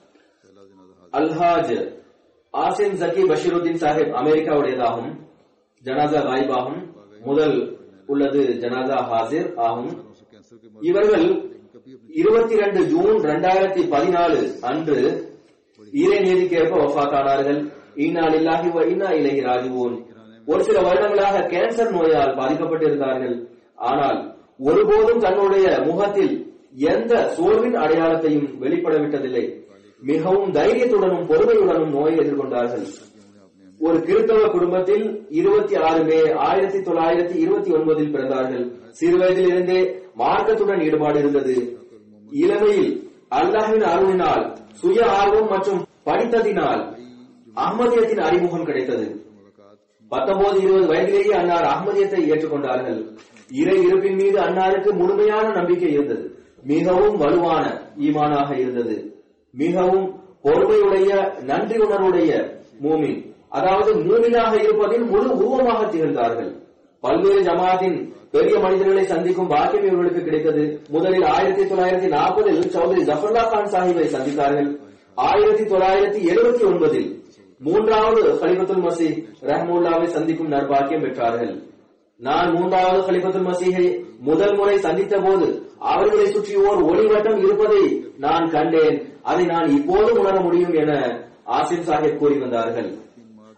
அல்ஹாஜ் ஆசிம் ஜக்கி பஷீருddin சாஹிப் அமெரிக்காவுடையதாகும் ஜனாதா காயிபாகும் முதல் உள்ளது ஜனாதா ஹாசிர் ஆகும் उसे कैंसर के இவர்கள் இருபத்தி ரெண்டு ஜூன் ரெண்டாயிரத்தி பதினாலு அன்று ஈரே நீதிக்கேற்ப வஃபாத்தானார்கள் இன்னா லில்லாஹி வ இன்னா இலைஹி ராஜிவூன் ஒரு சில வருடங்களாக கேன்சர் நோயால் பாதிக்கப்பட்டிருந்தார்கள் ஆனால் ஒருபோதும் தன்னுடைய முகத்தில் எந்த சோர்வின் அடையாளத்தையும் வெளிப்பட விட்டதில்லை மிகவும் தைரியத்துடனும் பொறுமையுடனும் நோயை எதிர்கொண்டார்கள் ஒரு கிறிஸ்தவ குடும்பத்தில் இருபத்தி ஆறு மே ஆயிரத்தி தொள்ளாயிரத்தி இருபத்தி ஒன்பதில் பிறந்தார்கள் சிறுவயதில் இருந்தே மார்க்கத்துடன் ஈடுபாடு இருந்தது இளமையில் அல்லாஹ்வின் அருளினால் சுய ஆர்வம் மற்றும் படித்ததினால் அஹ்மதியத்தின் அறிமுகம் கிடைத்தது பத்தொன்பது இருபது வயதிலேயே அன்னார் அஹ்மதியத்தை ஏற்றுக்கொண்டார்கள் இறை இருப்பின் மீது அன்னாருக்கு முழுமையான நம்பிக்கை இருந்தது மிகவும் வலுவான ஈமானாக இருந்தது மிகவும் பொறுமையுடைய நன்றி உணர்வுடைய மூமின் அதாவது மூமினாக இருப்பதில் முழு உருவமாக திகழ்ந்தார்கள் பல்வேறு ஜமாத்தின் பெரிய மனிதர்களை சந்திக்கும் பாக்கியம் இவர்களுக்கு கிடைத்தது முதலில் ஆயிரத்தி தொள்ளாயிரத்தி நாற்பதில் சௌதரி ஜஃபர்லா கான் சாஹிபை சந்தித்தார்கள் ஆயிரத்தி தொள்ளாயிரத்தி எழுபத்தி ஒன்பதில் மூன்றாவது ஹலிஃபத்துல் மசீஹ் ரஹ்முல்லாவை சந்திக்கும் நற்பாக்கியம் பெற்றார்கள் நான் மூன்றாவது ஹலிஃபத்துல் மசீஹை முதல் முறை சந்தித்த போது அவர்களை சுற்றி ஓர் ஒளிவட்டம் இருப்பதை நான் கண்டேன் அதை நான் இப்போது உணர முடியும் என ஆசிம் சாஹிப் கூறி வந்தார்கள்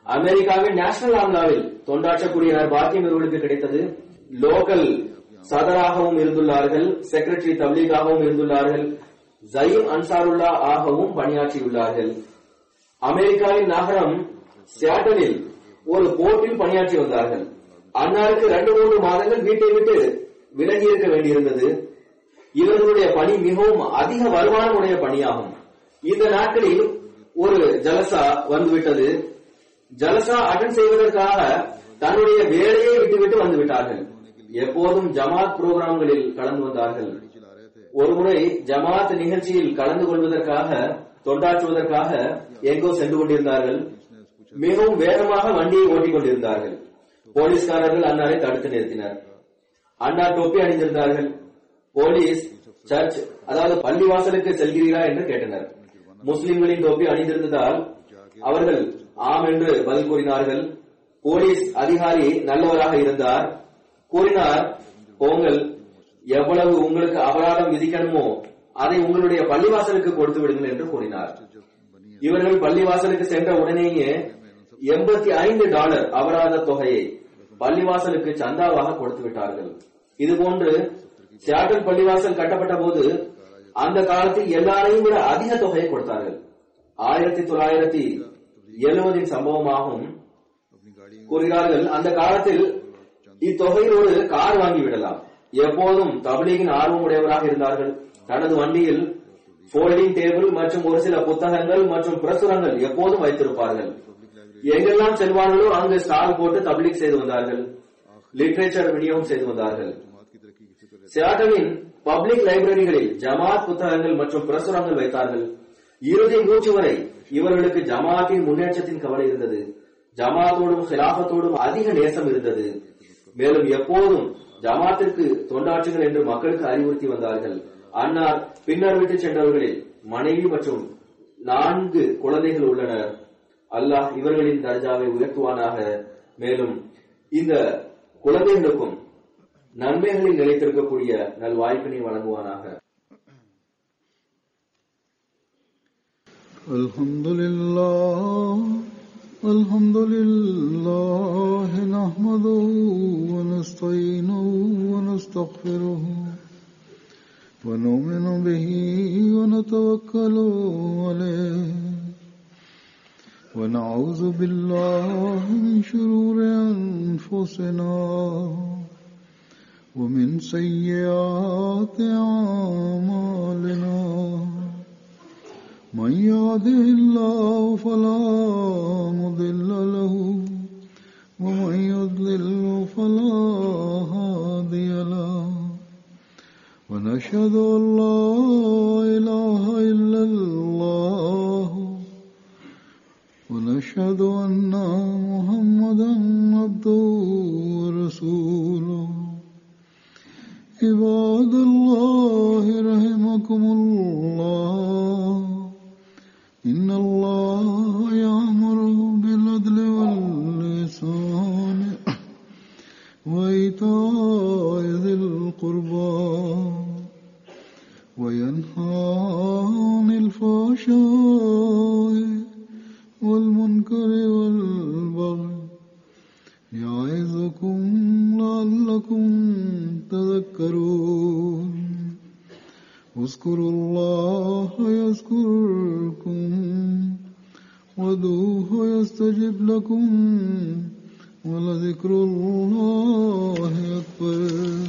அமெரிக்காவின் நேஷனல் ஆம்லாவில் தொண்டாற்றக்கூடிய பாக்கியம் இவர்களுக்கு கிடைத்தது லோக்கல் சதராகவும் இருந்துள்ளார்கள் செக்ரட்டரி தப்லீகாகவும் இருந்துள்ளார்கள் ஜயீம் அன்சாருல்லா ஆகவும் பணியாற்றியுள்ளார்கள் அமெரிக்காவின் நகரம் சியாட்டலில் ஒரு போர்ட்டில் பணியாற்றி வந்தார்கள் அன்னாருக்கு ரெண்டு மூன்று மாதங்கள் வீட்டை விட்டு விலகி இருக்க வேண்டியிருந்தது இவர்களுடைய பணி மிகவும் அதிக வருமானமுடைய பணியாகும் இந்த நாட்களில் ஒரு ஜலசா வந்துவிட்டது ஜலசா அட்டன் செய்வதற்காக தன்னுடைய வேலையை விட்டுவிட்டு வந்து விட்டார்கள் எப்போதும் ஜமாத் புரோகிராம்களில் கலந்து வந்தார்கள் चला रहे थे ஒருமுறை ஜமாத் நிகழ்ச்சியில் கலந்து கொள்வதற்காக தொண்டாற்றுவதற்காக எங்கோ சென்று கொண்டிருந்தார்கள் மிகவும் வேகமாக வண்டியை ஓட்டிக் கொண்டிருந்தார்கள் போலீஸ்காரர்கள் அன்னாரை தடுத்து நிறுத்தினர் அண்ணா தொப்பி அணிந்திருந்தார்கள் போலீஸ் சர்ச் அதாவது பள்ளிவாசலுக்கு செல்கிறீரா என்று கேட்டனர் முஸ்லிம்களின் தொப்பி அணிந்திருந்ததால் அவர்கள் ஆம் என்று பதில் கூறினார்கள் போலீஸ் அதிகாரி நல்லவராக இருந்தார் கூறினார் போங்கள் எவ்வளவு உங்களுக்கு அபராதம் விதிக்கணுமோ அதை உங்களுடைய பள்ளிவாசலுக்கு கொடுத்து விடுங்கள் என்று கூறினார் இவர்கள் பள்ளிவாசலுக்கு சென்ற உடனேயே எண்பத்தி ஐந்து டாலர் அபராத தொகையை பள்ளிவாசலுக்கு சந்தாவாக கொடுத்து விட்டார்கள் இதுபோன்று சியாட்டல் பள்ளிவாசல் கட்டப்பட்ட போது அந்த காலத்தில் எல்லாரையும் விட அதிக தொகையை கொடுத்தார்கள் ஆயிரத்தி தொள்ளாயிரத்தி எழுபதின் சம்பவமாகும் अपनी गाड़ी கூறுகிறார்கள் அந்த காலத்தில் இத்தொகையில் ஒரு கார் வாங்கி விடலாம் எப்போதும் தபிலீகின் ஆர்வமுடையவராக இருந்தார்கள் தனது வண்டியில் போல்டிங் டேபிள் மற்றும் ஒரு சில புத்தகங்கள் மற்றும் பிரசுரங்கள் எப்போதும் வைத்திருப்பார்கள் எங்கெல்லாம் செல்வார்களோ அங்கு ஸ்டால் போட்டு தபிலீக் செய்து வந்தார்கள் லிட்ரேச்சர் விநியோகம் செய்து வந்தார்கள் जमात की तरक्की की फिक्र சியாட்டலின் பப்ளிக் லைப்ரரிகளில் ஜமாத் புத்தகங்கள் மற்றும் பிரசுரங்கள் வைத்தார்கள் இறுதி மூச்சு வரை இவர்களுக்கு ஜமாத்தின் முன்னேற்றத்தின் கவலை இருந்தது ஜமாத்தோடும் ஹிலாபத்தோடும் அதிக நேசம் இருந்தது மேலும் எப்போதும் ஜமாத்திற்கு தொண்டாற்றுங்கள் என்று மக்களுக்கு அறிவுறுத்தி வந்தார்கள் அன்னார் பின்னர் விட்டு சென்றவர்களில் மனைவி மற்றும் நான்கு குழந்தைகள் உள்ளனர் அல்லாஹ் இவர்களின் தர்ஜாவை உயர்த்துவானாக மேலும் இந்த குழந்தைகளுக்கும் நன்மைகளில் நிலைத்திருக்கக்கூடிய நல்வாய்ப்பினை வழங்குவானாக الحمد لله الحمد لله نحمده ونستعينه ونستغفره ونؤمن به ونتوكل عليه ونعوذ بالله من شرور أنفسنا ومن سيئات أعمالنا من يهده الله فلا مضل له ومن يضلل فلا هادي له ونشهد أن لا إله إلا الله ونشهد أن محمدا عبده ورسوله عباد الله رحمكم الله إن الله يأمر بالعدل واللسان وإيتاء ذي القربى وينهى عن الفحشاء والمنكر والبغي يعظكم لعلكم تذكرون اذكروا الله يذكركم ودوه يستجب لكم ولذكر الله أكبر